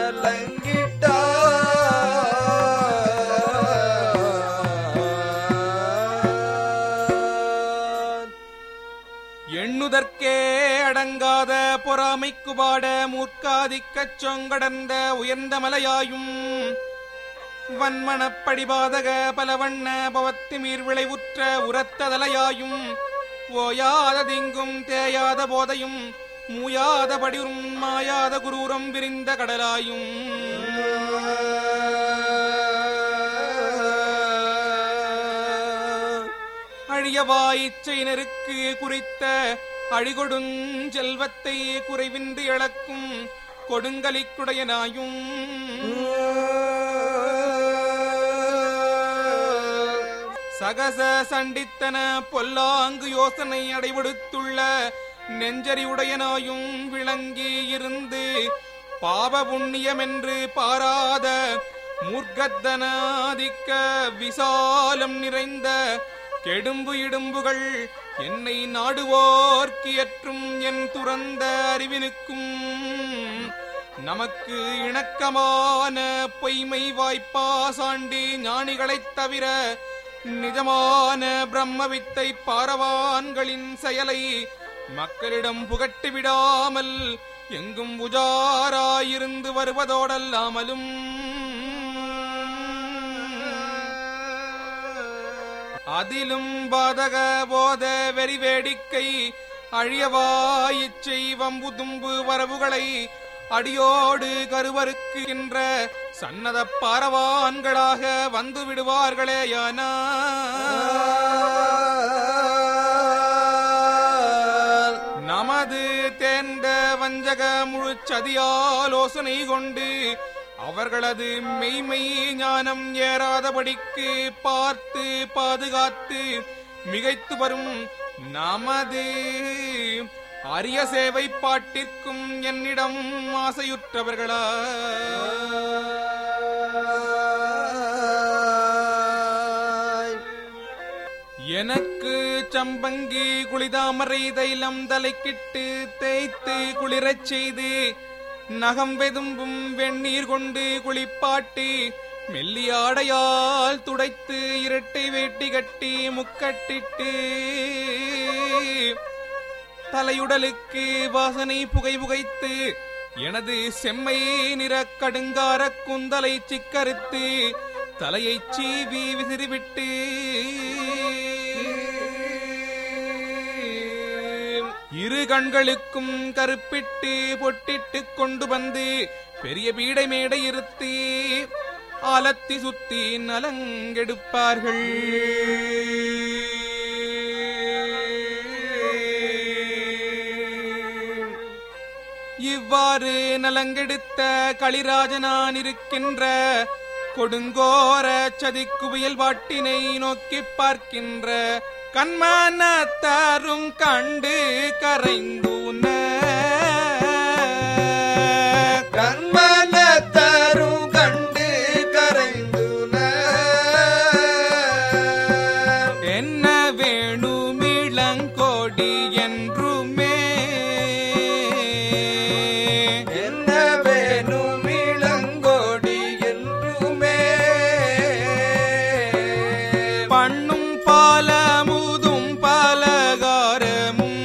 நலங்கிட்டார் எண்ணுதற்கே அடங்காத பொறாமைக்கு பாட மூர்க்காதிக்கச் சொங்கடர்ந்த உயர்ந்த மலையாயும் வன்மனப்படிபாதக பலவண்ண பவத்திமீர் விளைவுற்ற உரத்த தலையாயும் ஓயாத திங்கும் தேயாத போதையும் மூயாத படியும் மாயாத குரூரம் விரிந்த கடலாயும் அழியவா இச்சையினருக்கு குறித்த அழிகொடுஞ் செல்வத்தை குறைவின்றி இழக்கும் கொடுங்கலிக்குடையனாயும் சகச சண்டித்தன பொல்லாங்கு யோசனை அடைவடுத்துள்ள நெஞ்சறிவுடையனாயும் விளங்கி இருந்து பாவ புண்ணியமென்று பாராத மூர்க்கத்தனாதிக்க விசாலம் நிறைந்த கெடும்பு இடும்புகள் என்னை நாடுவோர்க்கு ஏற்றும் என் துறந்த அறிவினுக்கும் நமக்கு இணக்கமான பொய்மை வாய்ப்பா சாண்டி ஞானிகளைத் தவிர நிஜமான பிரம்மவித்தை பாரவான்களின் செயலை மக்களிடம் புகட்டி விடாமல் எங்கும் உஜாராயிருந்து வருவதோடல்லாமலும் அதிலும் பாதக போத வெறி வேடிக்கை அழியவா இச்சை வம்பு தும்பு வரவுகளை அடியோடு கருவறுக்கின்ற சன்னத பாரவான்களாக வந்து விடுவார்களேயானா நமது தேர்ந்த வஞ்சக முழு சதியாலோசனை கொண்டு அவர்களது மெய்மை ஞானம் ஏறாதபடிக்கு பார்த்து பாதுகாத்து மிகைத்து வரும் நமது அரிய சேவை பாட்டிற்கும் என்னிடம் ஆசையுற்றவர்களா எனக்கு சம்பங்கி குளிதாமரை தைலம் தலைக்கிட்டு தேய்த்து குளிரச் செய்து நகம் வெதும்பும் வெந்நீர் கொண்டு குளிப்பாட்டி மெல்லியாடையால் துடைத்து இரட்டை வேட்டி கட்டி முக்கட்டிட்டு தலையுடலுக்கு வாசனை புகை புகைத்து எனது செம்மை நிற கடுங்கார குந்தலை சிக்கறுத்து தலையைச் சீவி விசிறிவிட்டு இரு கண்களுக்கும் கருப்பிட்டு பொட்டிட்டு கொண்டு வந்து பெரிய பீடை மேடை இருத்தி ஆலத்தி சுத்தி நலங்கெடுப்பார்கள் இவ்வாறு நலங்கெடுத்த களிராஜனான் இருக்கின்ற கொடுங்கோர சதிக்குவியல் வாட்டினை நோக்கி பார்க்கின்ற கண்மன தரும் கண்டு கரைந்தூன கண்மன தரும் கண்டு கரைந்துன என்ன வேணுமிளங்கோடி என்றுமே என்ன வேணும் இளங்கோடி என்றுமே பண்ணும் பாலமுதும் பலகாரமும்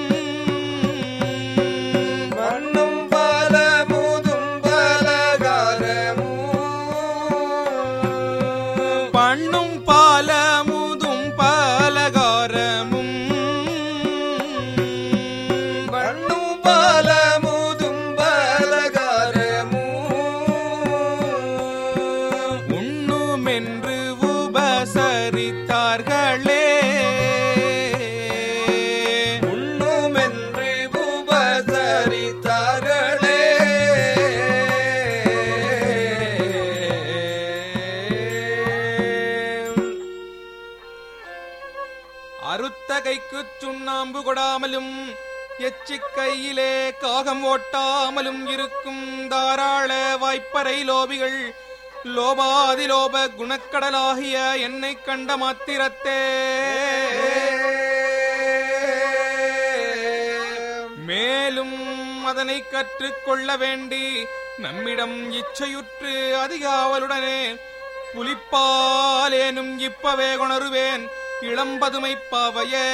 மண்ணும் பலமுதும் பலகாரமும் பண்ணும் பாலமுதும் பலகாரமும் மண்ணும் பலமுதும் பலகாரமும் உண்ணுமென்று உபசரித்தார்களே உண்ணும் பாம்பு கொடாமலும் எச்சிக் கையிலே காகம் ஓட்டாமலும் இருக்கும் தாராள வாய்ப்பறை லோபிகள் லோபாதிலோப குணக்கடலாகிய என்னை கண்ட மாத்திரத்தே மேலும் அதனை கற்றுக்கொள்ள வேண்டி நம்மிடம் இச்சையுற்று அதிக ஆவலுடனே புலிப்பாலேனும் இப்பவே கொணருவேன் இளம்பதுமை பாவையே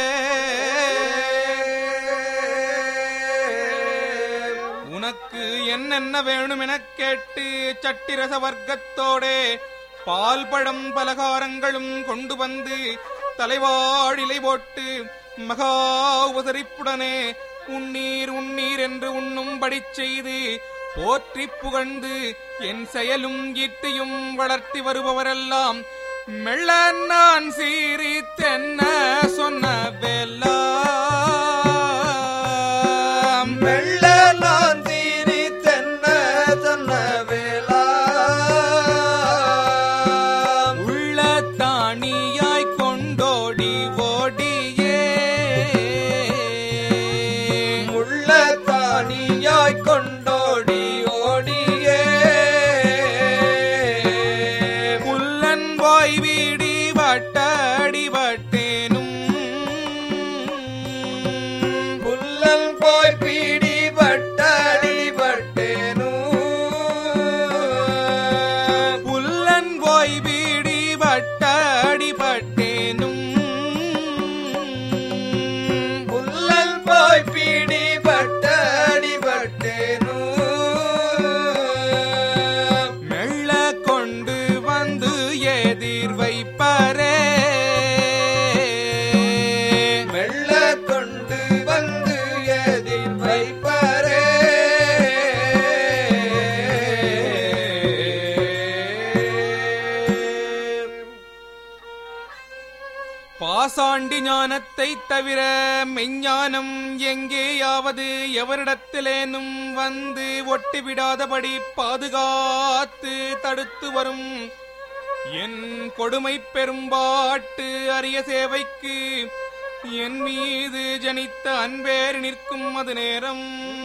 உனக்கு என்னென்ன வேணும் எனக் கேட்டு சட்டிரச வர்க்கத்தோடே பால் பழம் பலகாரங்களும் கொண்டு வந்து தலைவாழிலை போட்டு மகா உபசரிப்புடனே உண்ணீர் உண்ணீர் என்று உண்ணும்படி செய்து போற்றி புகழ்ந்து என் செயலும் ஈட்டியும் வளர்த்தி வருபவரெல்லாம் மெல்ல நான் சீறி தென்ன சொன்ன வெல்லாம் மெல்ல நான் தீரி தென்ன சொன்ன வேளா உள்ள தானியாய் கொண்டோடி ஓடியே உள்ள தானியாய் கொண்டோடி ஓடியே புல்லன் வாய் வீடி வட்டடி வட்டேனும் புல்லல் போய் பீடி பட்டடி பட்டேனு புல்லன் வாய் வீடி வட்டடி வட்டேனும் புல்லல் போய் பீடி பட்டடி பட்டேனு மெல்ல கொண்டு வந்து எதிர் வைப்பரே மெல்ல கொண்டு வந்து எதிர் வைப்பரே பாசாண்டி ஞானத்தை தவிர மெஞ்ஞானம் எங்கேயாவது எவரிடத்திலேனும் வந்து ஒட்டிவிடாதபடி பாதுகாத்து தடுத்து வரும் என் கொடுமை பெரும்பாட்டு அரிய சேவைக்கு என் மீது ஜனித்த அன்பேறு நிற்கும் அது நேரம்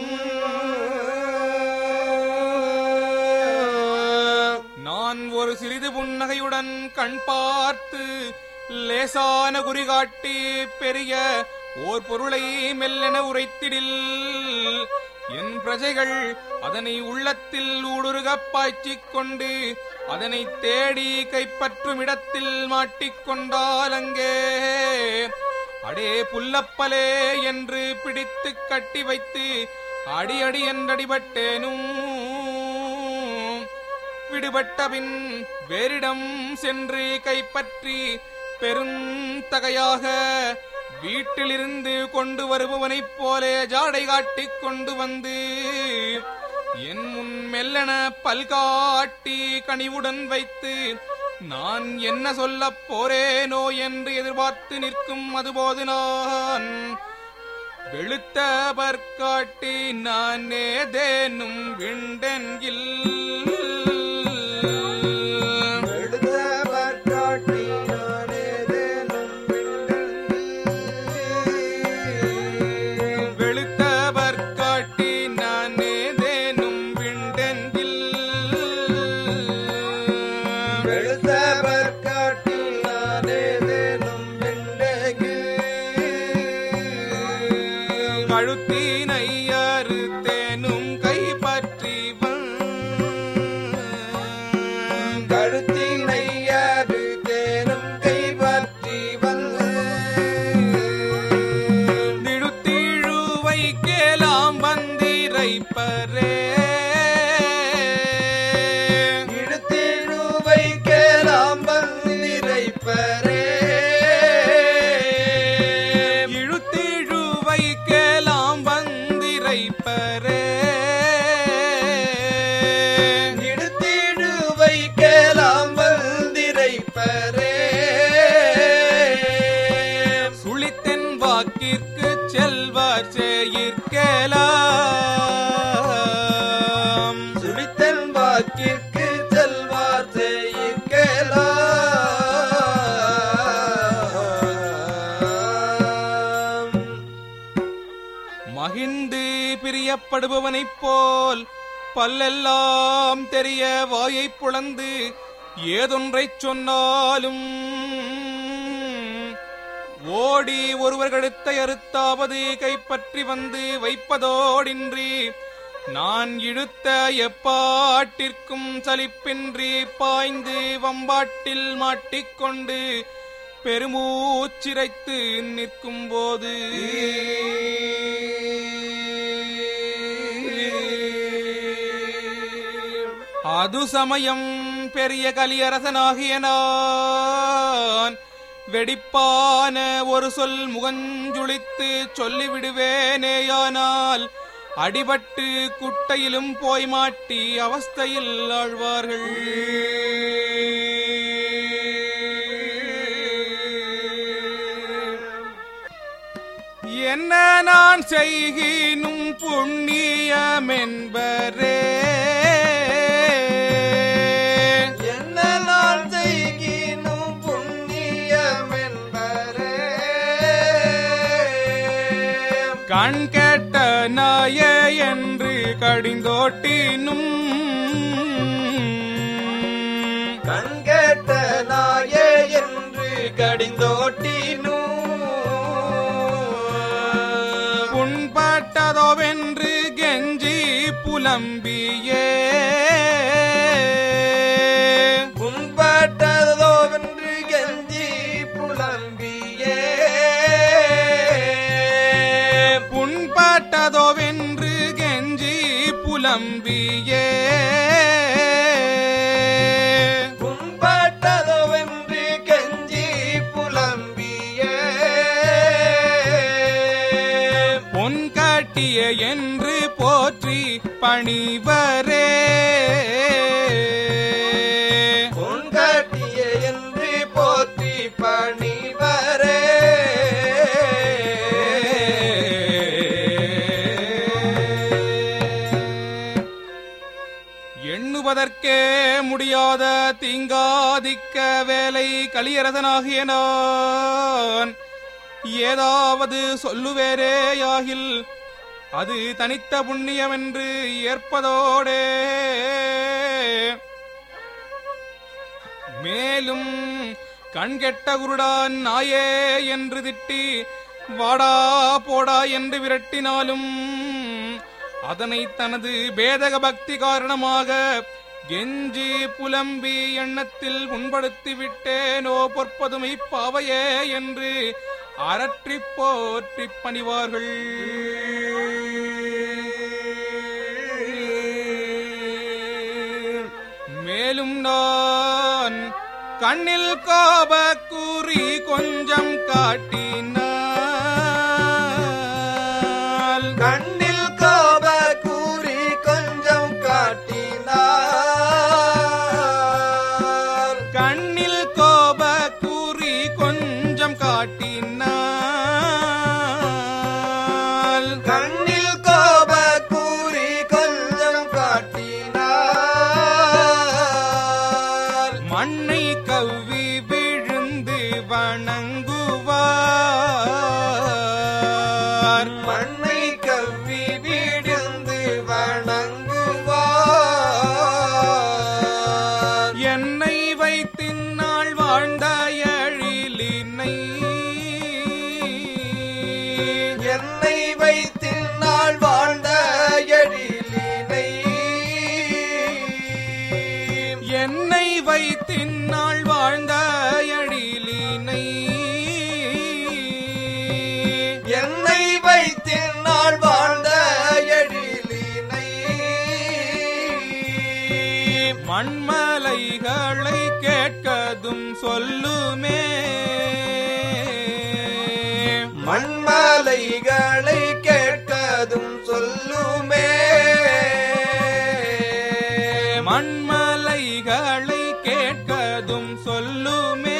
நான் ஒரு சிறிது புன்னகையுடன் கண் பார்த்து லேசான குறி காட்டி பெரிய ஓர் பொருளை மெல்லென உரைத்திடில் என் பிரஜைகள் அதனை உள்ளத்தில் ஊடுருகப் பாய்ச்சிக் கொண்டு அதனை தேடி கைப்பற்றும் இடத்தில் மாட்டிக்கொண்டால் அங்கே அடே புல்லப்பலே என்று பிடித்து கட்டி வைத்து அடி அடி என்றடிபட்டேனும் விடுபட்டபின் வேறிடம் சென்று கைப்பற்றி பெருந்தகையாக வீட்டிலிருந்து கொண்டு வருபவனைப் போலே ஜாடை காட்டிக் கொண்டு வந்து என் முன் மெல்லன பல்காட்டி கனிவுடன் வைத்து நான் என்ன சொல்லப் போறேனோ என்று எதிர்பார்த்து நிற்கும் அதுபோது நான் வெளுத்த பற்காட்டி நான் ஏதேனும் விண்டென்கில் எடுத்தவர் காட்டி நானேதேனும் விண்டென்கில். வெளுத்த பற்காட்டி நான் ஏதேனும் விண்டென்கில் வெளுத்தவர் காட்டி நானேதேனும் விண்டென்கில். கழுத்தினை அறுத்தேனும் கைப்பற்றி கழுத்தினை அறுத்தேனும் கைப்பற்றி வந்து நிடுத்திழுவை கேலாம் வந்திரைப்பரே இழுத்திழுவை கேலாம் வந்திரைப்பரே இழுத்திழுவை கேலாம் வந்திரைப்பரே இழுத்திழுவை கேலாம் வந்திரைப்பரே சுழித்தென் வாக்கிற்கு செல்வார் சேயிற்கேலாம் சுழித்தன் வாக்கிற்கு செல்வார் செய்யலாம் ஈண்டு பிரியப்படுபவனைப் போல் பல்லெல்லாம் தெரிய வாயைப் புலந்து ஏதொன்றைச் சொன்னாலும் ஓடி ஒருவர் கழுத்தை அறுத்தாவது கைப்பற்றி வந்து வைப்பதோடின்றி நான் இழுத்த எப்பாட்டிற்கும் சலிப்பின்றி பாய்ந்து வம்பாட்டில் மாட்டிக்கொண்டு பெருமூச்சிரைத்து நிற்கும் போது அது சமயம் பெரிய கலியரசனாகிய நான் வெடிப்பான ஒரு சொல் முகஞ்சுளித்து சொல்லிவிடுவேனேயானால் அடிபட்டு குட்டையிலும் போய் மாட்டி அவஸ்தையில் ஆழ்வார்கள் என்ன நான் செய்கினும் புண்ணியமென்பரே என்ன நான் செய்கினும் புண்ணியமென்பரே கண் கெட்ட நாய என்று கடிந்தோட்டினும் கண்கேட்ட நாயே என்று கடிந்தோட்டினும் புண்பட்டதோவென்று கெஞ்சி புலம்பியே புண்பட்டதோவென்று கெஞ்சி புலம்பியே புண்பட்டதோவென்று கெஞ்சி புலம்பியே புண்பட்டதோவென்று கெஞ்சி புலம்பியே பொன் காட்டிய என்று போற்றி பணிவரே பொன்காட்டிய என்று போற்றி பணிவரே எண்ணுவதற்கே முடியாத தீங்காதிக்க வேலை கலியரசனாகிய நான் ஏதாவது சொல்லுவேரேயாகில் அது தனித்த புண்ணியமென்று ஏற்பதோடே மேலும் கண்கெட்ட குருடான் நாயே என்று திட்டி வாடா போடா என்று விரட்டினாலும் அதனை தனது பேதக பக்தி காரணமாக கெஞ்சி புலம்பி எண்ணத்தில் புண்படுத்தி விட்டேனோ பொற்பதுமை பாவையே என்று அரற்றிப் போற்றிப் பணிவார்கள் மேலும் நான் கண்ணில் கோப கூறி கொஞ்சம் காட்டினாள் கண்ணில் கோப கூறி கொஞ்சம் காட்டினார் கண்ணில் கோப கூறி கொஞ்சம் காட்டினாள் கண்ணில் கோப கூறி கொஞ்சம் காட்டினார் மண்ணை கவ்வி விழுந்து வணங்குவார் மண்ணை கவ்வி விழுந்து வணங்குவார் என்னை வைத்தின்னாள் வாழ்ந்த எழிலினை என்னை வைத்தின்னாள் வாழ்ந்த எழிலினை என்னை வைத்தின்னாள் வாழ்ந்த எழிலினை என்னை வைத்தின்னாள் வாழ்ந்த எழிலினை மண்மலைகளை கேட்கதும் சொல்லுமே மண்மலைகளை கேட்கதும் சொல்லுமே மண்மலைகளை கேட்கதும் சொல்லுமே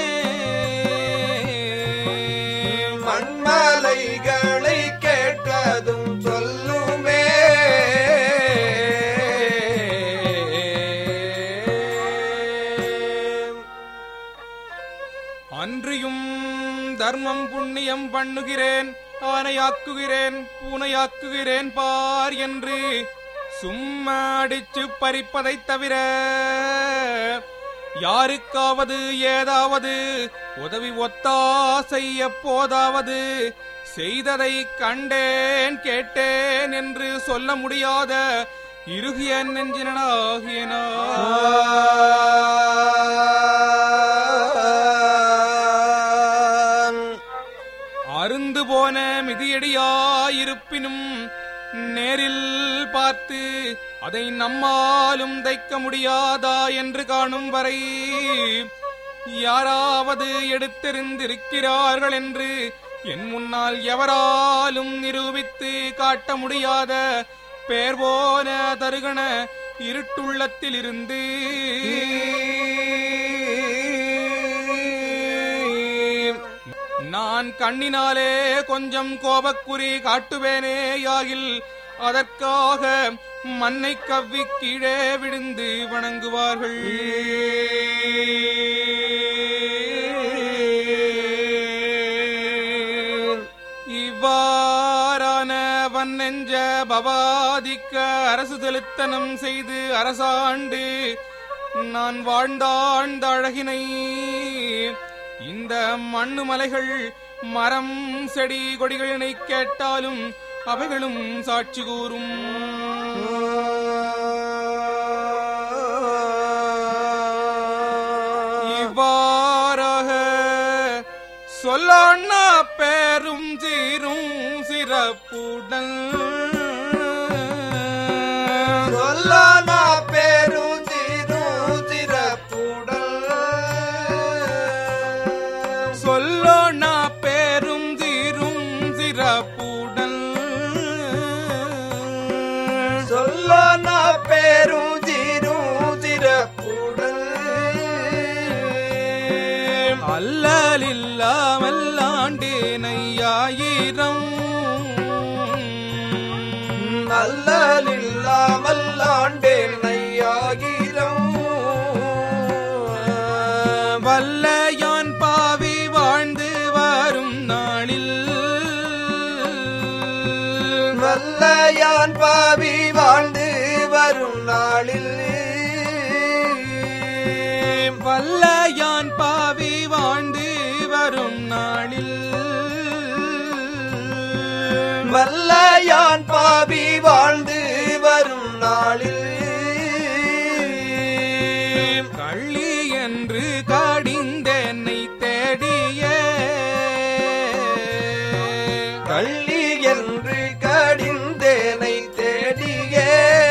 மண்மலைகளை கேட்கதும் சொல்லுமே அன்றியும் தர்மம் புண்ணியம் பண்ணுகிறேன் ஆனையாக்குகிறேன் பூனையாக்குகிறேன் பார் என்று சும்மா அடிச்சு பறிப்பதைத் தவிர யாருக்காவது ஏதாவது உதவி ஒத்தா செய்ய போதாவது செய்ததை கண்டேன் கேட்டேன் என்று சொல்ல முடியாத இறுகிய நெஞ்சினாகிய நான் அருந்து போன மிதியடியாயிருப்பினும் நேரில் பார்த்து அதை நம்மாலும் தைக்க முடியாதா என்று காணும் வரை யாராவது எடுத்தெறிந்திருக்கிறார்கள் என்று என் முன்னால் எவராலும் நிரூபித்து காட்ட முடியாத பேர் போன தருகண இருட்டுள்ளத்திலிருந்து நான் கண்ணினாலே கொஞ்சம் கோபக்குறி காட்டுவேனே யாகில் அதற்காக மண்ணை கவ்வி கீழே விழுந்து வணங்குவார்கள் இவ்வாறான வன்னெஞ்ச பவாதிக்க அரசு செலுத்தனம் செய்து அரசாண்டு நான் வாழ்ந்தாண்ட அழகினை இந்த மண்ணு மலைகள் மரம் செடி கொடிகளினை கேட்டாலும் அவைகளும் சாட்சி கூறும் இவ்வாறாக சொல்லாண்ணா பேரும் சீரும் சிறப்புடன் சொல்லானா பேரும் தீரும் சிறப்புடன் சொல்லோண்ணா பேரும் சீரும் சிறப்புடன் சொல்லானா பேரும் தீரும் சிறப்புடன் அல்லலில்லாமல் ஆண்டேனையாயிரம் நல்லலில்லாமல் ஆண்டேன் நையாகிரம் வல்லையான் பாவி வாழ்ந்து வரும் நாளில் வல்லையான் பாவி வாழ்ந்து வரும் நாளில் வல்லையான் பாவி வாழ்ந்து வரும் நாளில் வல்லையான் பாவி வாழ்ந்து வரும் நாளில் கள்ளி என்று கடிந்தென்னை தேடிய கள்ளி என்று கடிந்தேனை தேடியே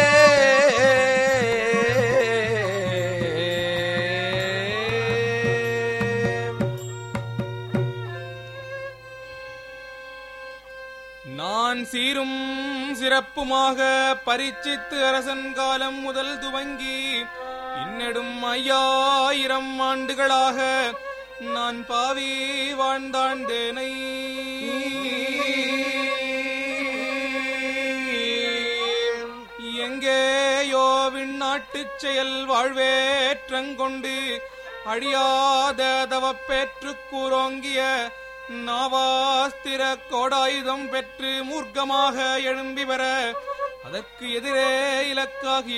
நான் சீரும் சிறப்புமாக பரிச்சித்து அரசன் காலம் முதல் துவங்கி இன்னெடும் ஐயாயிரம் ஆண்டுகளாக நான் பாவி வாழ்ந்தாண்டேனை எங்கேயோ விண்ணாட்டுச் செயல் வாழ்வேற்றங்கொண்டு அழியாத தவப்பேற்றுக் கூரோங்கிய நாவாஸ்திர கோடாயுதம் பெற்று மூர்க்கமாக எழும்பி வர அதற்கு எதிரே இலக்காகிய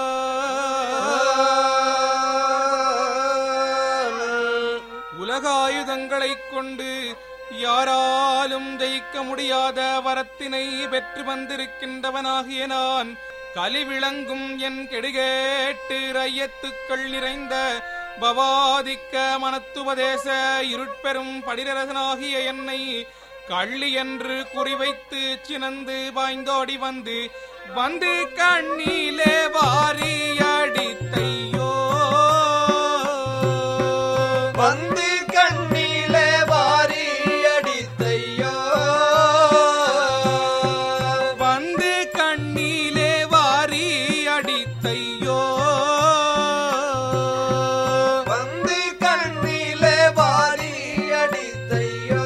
நான் உலகாயுதங்களைக் கொண்டு யாராலும் ஜெயிக்க முடியாத வரத்தினை பெற்று வந்திருக்கின்றவனாகிய நான் கலிவிளங்கும் என் கெடுகேட்டு ரையத்துக்கள் நிறைந்த பவாதிக்க மனத்துபதேச இருட்பெரும் படிரரசனாகிய என்னை கள்ளி என்று குறிவைத்து சினந்து பாய்ந்தோடி வந்து வந்து கண்ணிலே வாரி அடித்தையோ வந்து கண்ணிலே வாரி அடித்தையோ வந்து கண்ணிலே வாரி அடித்தையோ வந்து கண்ணிலே வாரி அடித்தையோ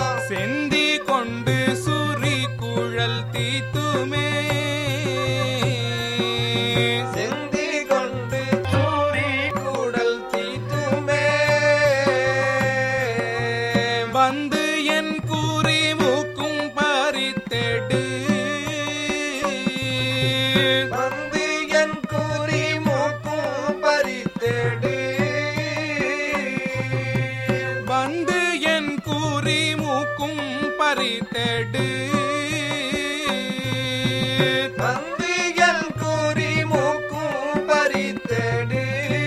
செந்தி கொண்டு சுரி குழல் தீத்துமே கொண்டு நந்தியல் கூறி மூக்கும் பறித்தேடு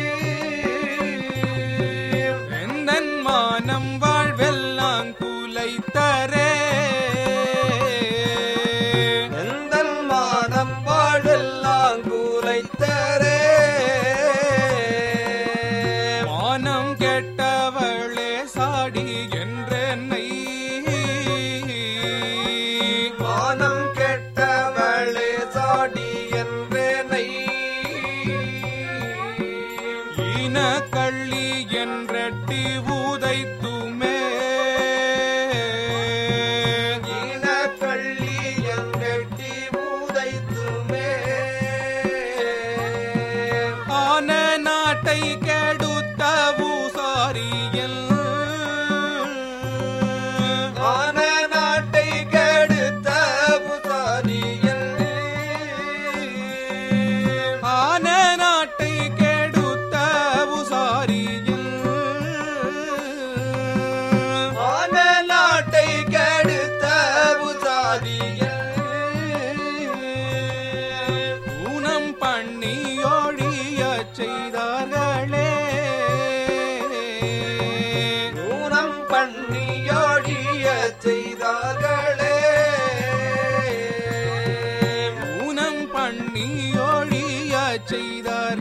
எந்தன் மானம் வாழ்வெல்லாம் குலைத்தரே எந்தன் மானம் வாழ்வெல்லாம் கூலைத்தரே மானம் கெட்டவளே சாடி என்றென்னை மானம் கெட்டவளே சாடி என்றேனை ஈன கள்ளி என்றட்டி ஊதைத்துமே ஈன கள்ளி எங்கட்டி ஊதைத்துமே ஆன நாட்டை கெடுத்த பூசாரியல் ஆன நாட்டை கெடுத்த புசாரியல் ஆன நாட்டை கெடுத்த பூசாரியல் ஆன நாட்டை கெடுத்த புசாரியல் ஊனம் பண்ணி ஒழிய செய்தார்களே ஊனம் பண்ணியோடிய செய்தார்களே ஊனம் பண்ணி ஒழிய செய்தார்களே